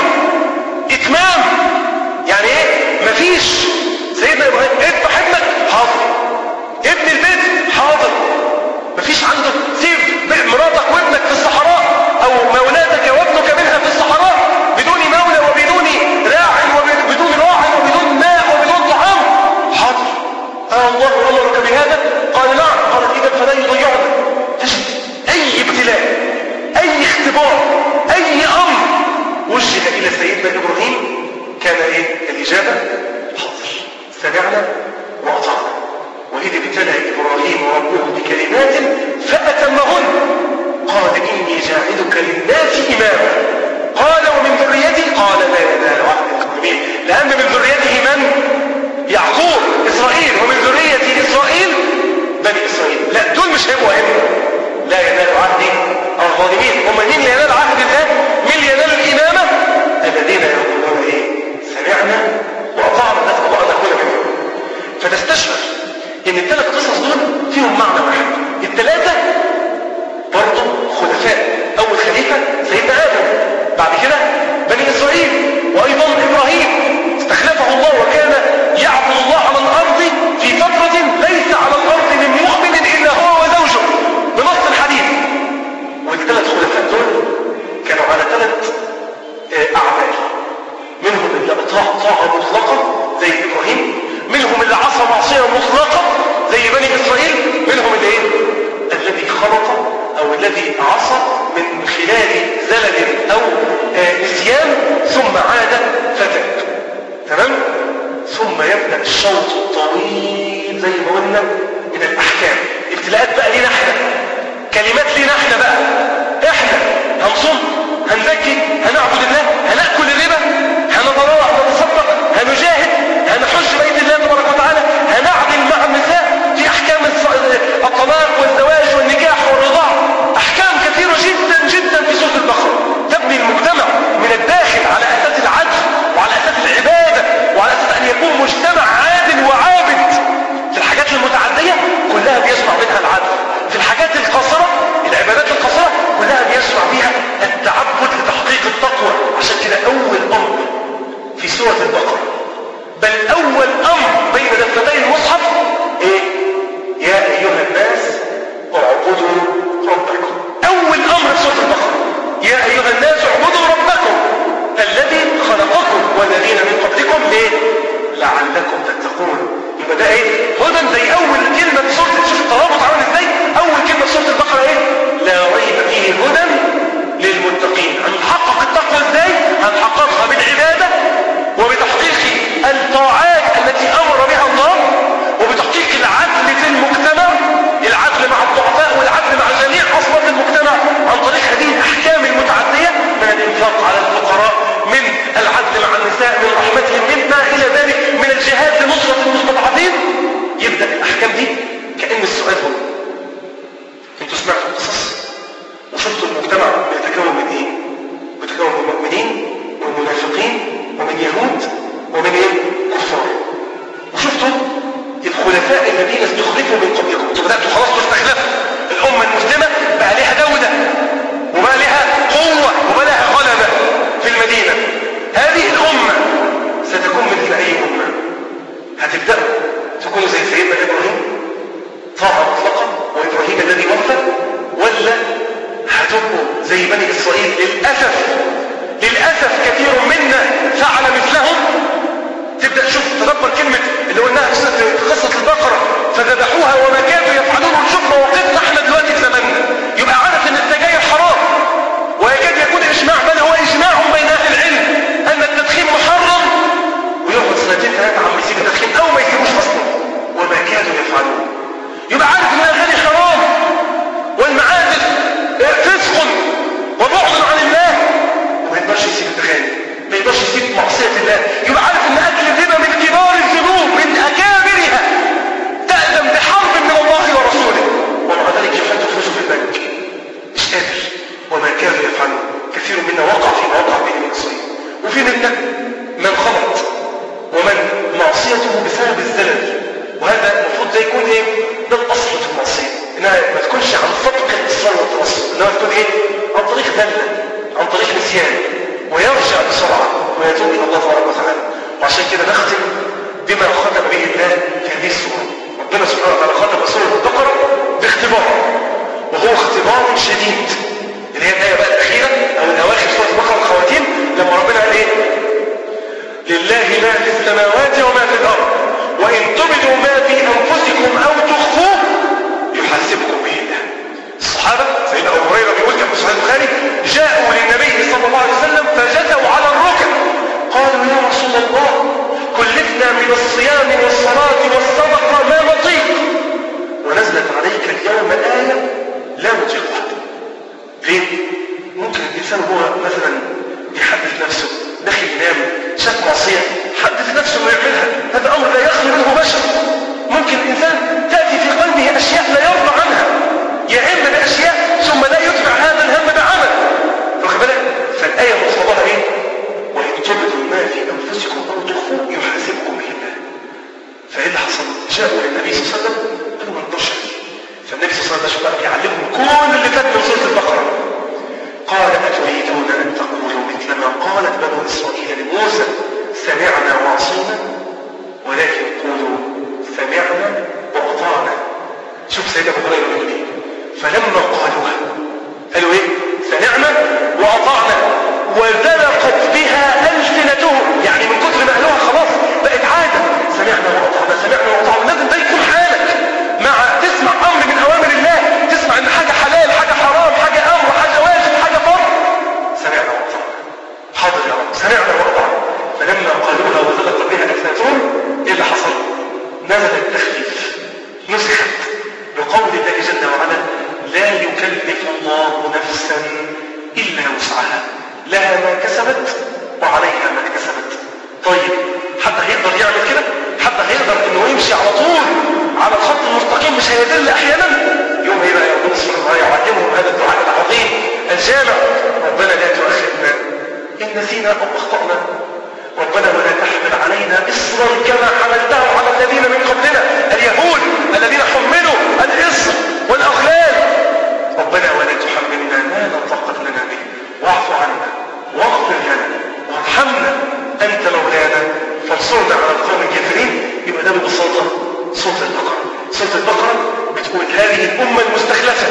إتمام يعني ايه؟ مفيش سيدنا إبراهيم اذبح ابنك حاضر ابن البيت حاضر مفيش عنده سيب مراتك وابنك في الصحراء او مولاتك وابنك منها في الصحراء بدون مولى وبدون راع وبدون راع وبدون ماء وبدون طعام حاضر آه الله امرك بهذا قال نعم قال اذا فلا يضيعنا تجد اي ابتلاء اي اختبار اي امر وجه الى سيدنا ابراهيم كان ايه الاجابه حاضر سمعنا واطعنا وإذ ابتلى إبراهيم ربه بكلمات فأتمهن قال إني جاعلك للناس إماما قال ومن ذريتي قال لا ينال عهد الظالمين لأن من ذريته من؟ يعقوب إسرائيل ومن ذرية إسرائيل بني إسرائيل لا دول مش هيبقوا أئمة لا ينال عهد الظالمين هم مين اللي ينال عهد الله؟ مين اللي ينال الإمامة؟ الذين يقولون إيه؟ سمعنا وأطعنا نسأل الله أن نكون منهم فتستشعر ان الثلاث قصص دول فيهم معنى واحد الثلاثة برضه خلفاء اول خليفة سيدنا ادم بعد كده بني اسرائيل وايضا ابراهيم استخلفه الله وكان يعبد الله على الارض في فترة ليس على الارض من مؤمن الا هو وزوجه بنص الحديث والثلاث خلفاء دول كانوا على ثلاث اعمال منهم اللي اطاع طاعة مطلقة زي ابراهيم منهم اللي عصى معصية مطلقة زي بني إسرائيل منهم اللي إيه؟ الذي خلط أو الذي عصى من خلال زلل أو نسيان ثم عاد فتاب تمام؟ ثم يبدأ الشوط الطويل زي ما قلنا من الأحكام ابتلاءات بقى لينا احنا كلمات لينا احنا بقى احنا هنصوم هنزكي هنعبد الله هنأكل الربا هنتراوح ونتصدق هنجاهد هنحج بيت الله تبارك وتعالى هنعدل مع النساء في احكام الطلاق والزواج والنكاح والرضاع احكام كثيرة جدا جدا في سورة البقرة تبني المجتمع من الداخل على اساس العدل وعلى اساس العبادة وعلى اساس ان يكون مجتمع عادل وعابد في الحاجات المتعدية كلها بيجمع منها العدل في الحاجات القاصرة العبادات القاصرة كلها بيجمع فيها التعبد لتحقيق التقوى عشان كده اول امر في سورة البقرة بل أول أمر بين دفتي المصحف إيه؟ يا أيها الناس اعبدوا ربكم أول أمر في سورة البقرة يا أيها الناس اعبدوا ربكم الذي خلقكم والذين من قبلكم ليه؟ لعلكم تتقون يبقى ده ايه؟ هدى زي أول كلمة في سورة شوف الترابط عامل ازاي؟ أول كلمة في سورة البقرة ايه؟ لا ريب فيه هدى للمتقين هنحقق التقوى ازاي؟ هنحققها بالعبادة هذه الأمة ستكون مثل أي أمة هتبدأوا تكونوا زي سيدنا إبراهيم طاعة مطلقة وإبراهيم الذي وفى ولا هتبقوا زي بني إسرائيل للأسف للأسف كثير منا فعل مثلهم تبدأ تشوف تدبر كلمة اللي قلناها في قصة البقرة فذبحوها وما كانوا يفعلون ونشوف مواقفنا احنا دلوقتي في زماننا يبقى عارف ان السجاير حرام ويكاد يكون اجماع بل هو اجماع بين اهل العلم ان التدخين محرم ويقعد سنتين ثلاثة عم يسيب التدخين او ما يسيبوش اصلا وما كانوا يفعلون يبقى عارف ان الاغاني حرام والمعازف فسق وبعد عن الله وما يقدرش يسيب الاغاني ما يقدرش يسيب معصية الله يبقى عارف ان اكل الربا من كبار الذنوب من اكابرها تأذن بحرب من الله ورسوله ومع ذلك يحط فلوسه في البنك مش قادر وما كانوا يفعلون كثير منا وقع في مواقع بين المصريين وفي منا من خلط ومن معصيته بسبب الزلل وهذا المفروض ده يكون ايه ده الاصل في المعصيه انها ما تكونش عن صدق الاصرار والتوسل انها تكون ايه عن طريق دلة عن طريق نسيان ويرجع بسرعه ويتوب الى الله تبارك وتعالى وعشان كده نختم بما ختم به الله في هذه السوره ربنا سبحانه وتعالى ختم سوره البقره باختبار وهو اختبار شديد اللي هي الايه بقى الاخيره او الاواخر سوره البقره الخواتيم لما ربنا قال ايه لله ما في السماوات وما في الارض وان تبدوا ما في انفسكم او تخفوه يحاسبكم به الله الصحابه سيدنا ابو هريره بيقول كما في صحيح البخاري جاءوا للنبي صلى الله عليه وسلم فجثوا على الركب قالوا يا رسول الله كلفنا من الصيام والصلاه والصدقه ما نطيق ونزلت عليك اليوم ايه لا نطيقها ليه؟ ممكن الإنسان هو مثلا يحدث نفسه داخل ينام شاف معصية حدث نفسه انه يعملها هذا أمر لا يخلو منه بشر ممكن الإنسان تأتي في قلبه أشياء لا يرضى عنها يهم بأشياء ثم لا يتبع هذا الهم بعمل واخد بالك؟ فالآية مقتضاها إيه؟ وإن تبدوا ما في أنفسكم أو تخفوه يحاسبكم به الله فإيه اللي حصل؟ جاءوا للنبي صلى الله عليه وسلم قالوا ما نقدرش فالنبي صلى الله عليه وسلم بقى يعلمهم كل اللي فات من سورة البقرة قال أتريدون أن تقولوا مثل ما قالت بنو إسرائيل لموسى سمعنا وعصينا ولكن قولوا سمعنا وأطعنا شوف سيدنا أبو هريرة بيقول إيه فلما قالوها قالوا إيه سمعنا وأطعنا وذلقت بها ألسنتهم يعني من كثر ما قالوها خلاص بقت عادة سمعنا وأطعنا سمعنا وأطعنا لازم ده يكون حالك مع تسمع أمر من أوامر الله تسمع إن حاجة حلال حاجة حرام حاجة أمر حاجة واجب حاجة فرض سمعنا وأطعنا حاضر يا رب سمعنا وأطعنا فلما قالوها وذلقت بها ألسنتهم إيه اللي حصل؟ نزل التخفيف نسخت بقول الله جل وعلا لا يكلف الله نفسا إلا وسعها لها ما كسبت وعليها ما كسبت طيب حد هيقدر يعمل كده حد هيقدر انه يمشي على طول على الخط المستقيم مش هيدل احيانا يوم هيبقى ربنا سبحانه وتعالى يعلمهم هذا الدعاء العظيم الجامع ربنا لا تؤاخذنا ان نسينا او اخطانا ربنا ولا تحمل علينا اصرا كما حملته على الذين من قبلنا اليهود الذين حملوا الاصر والاغلال ربنا ولا تحملنا ما لا طاقه لنا به واعف عنا واغفر لنا وارحمنا انت مولانا فانصرنا على القوم الكافرين يبقى ده ببساطه صوت البقره صوت البقره بتقول هذه الامه المستخلفه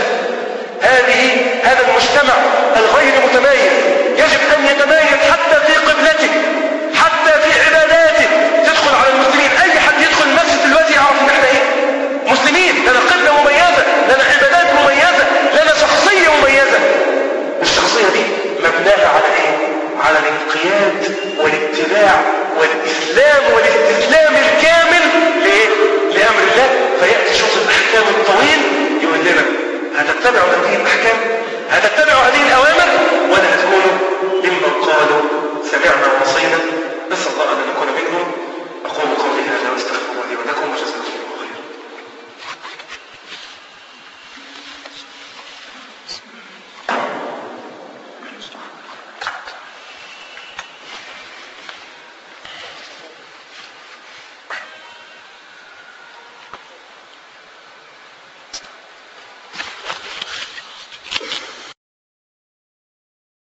هذه هذا المجتمع الغير متميز يجب ان يتميز حتى في قبلته حتى في عباداته تدخل على المسلمين اي حد يدخل المسجد دلوقتي يعرف ان احنا ايه مسلمين لنا قبله مميزه لنا عبادات مميزه لنا شخصيه مميزه الشخصيه دي مبناها على ايه على الانقياد والاتباع والاسلام والاستسلام الكامل لايه لامر الله فياتي شوط الاحكام الطويل يقول لنا هتتبعوا هذه الاحكام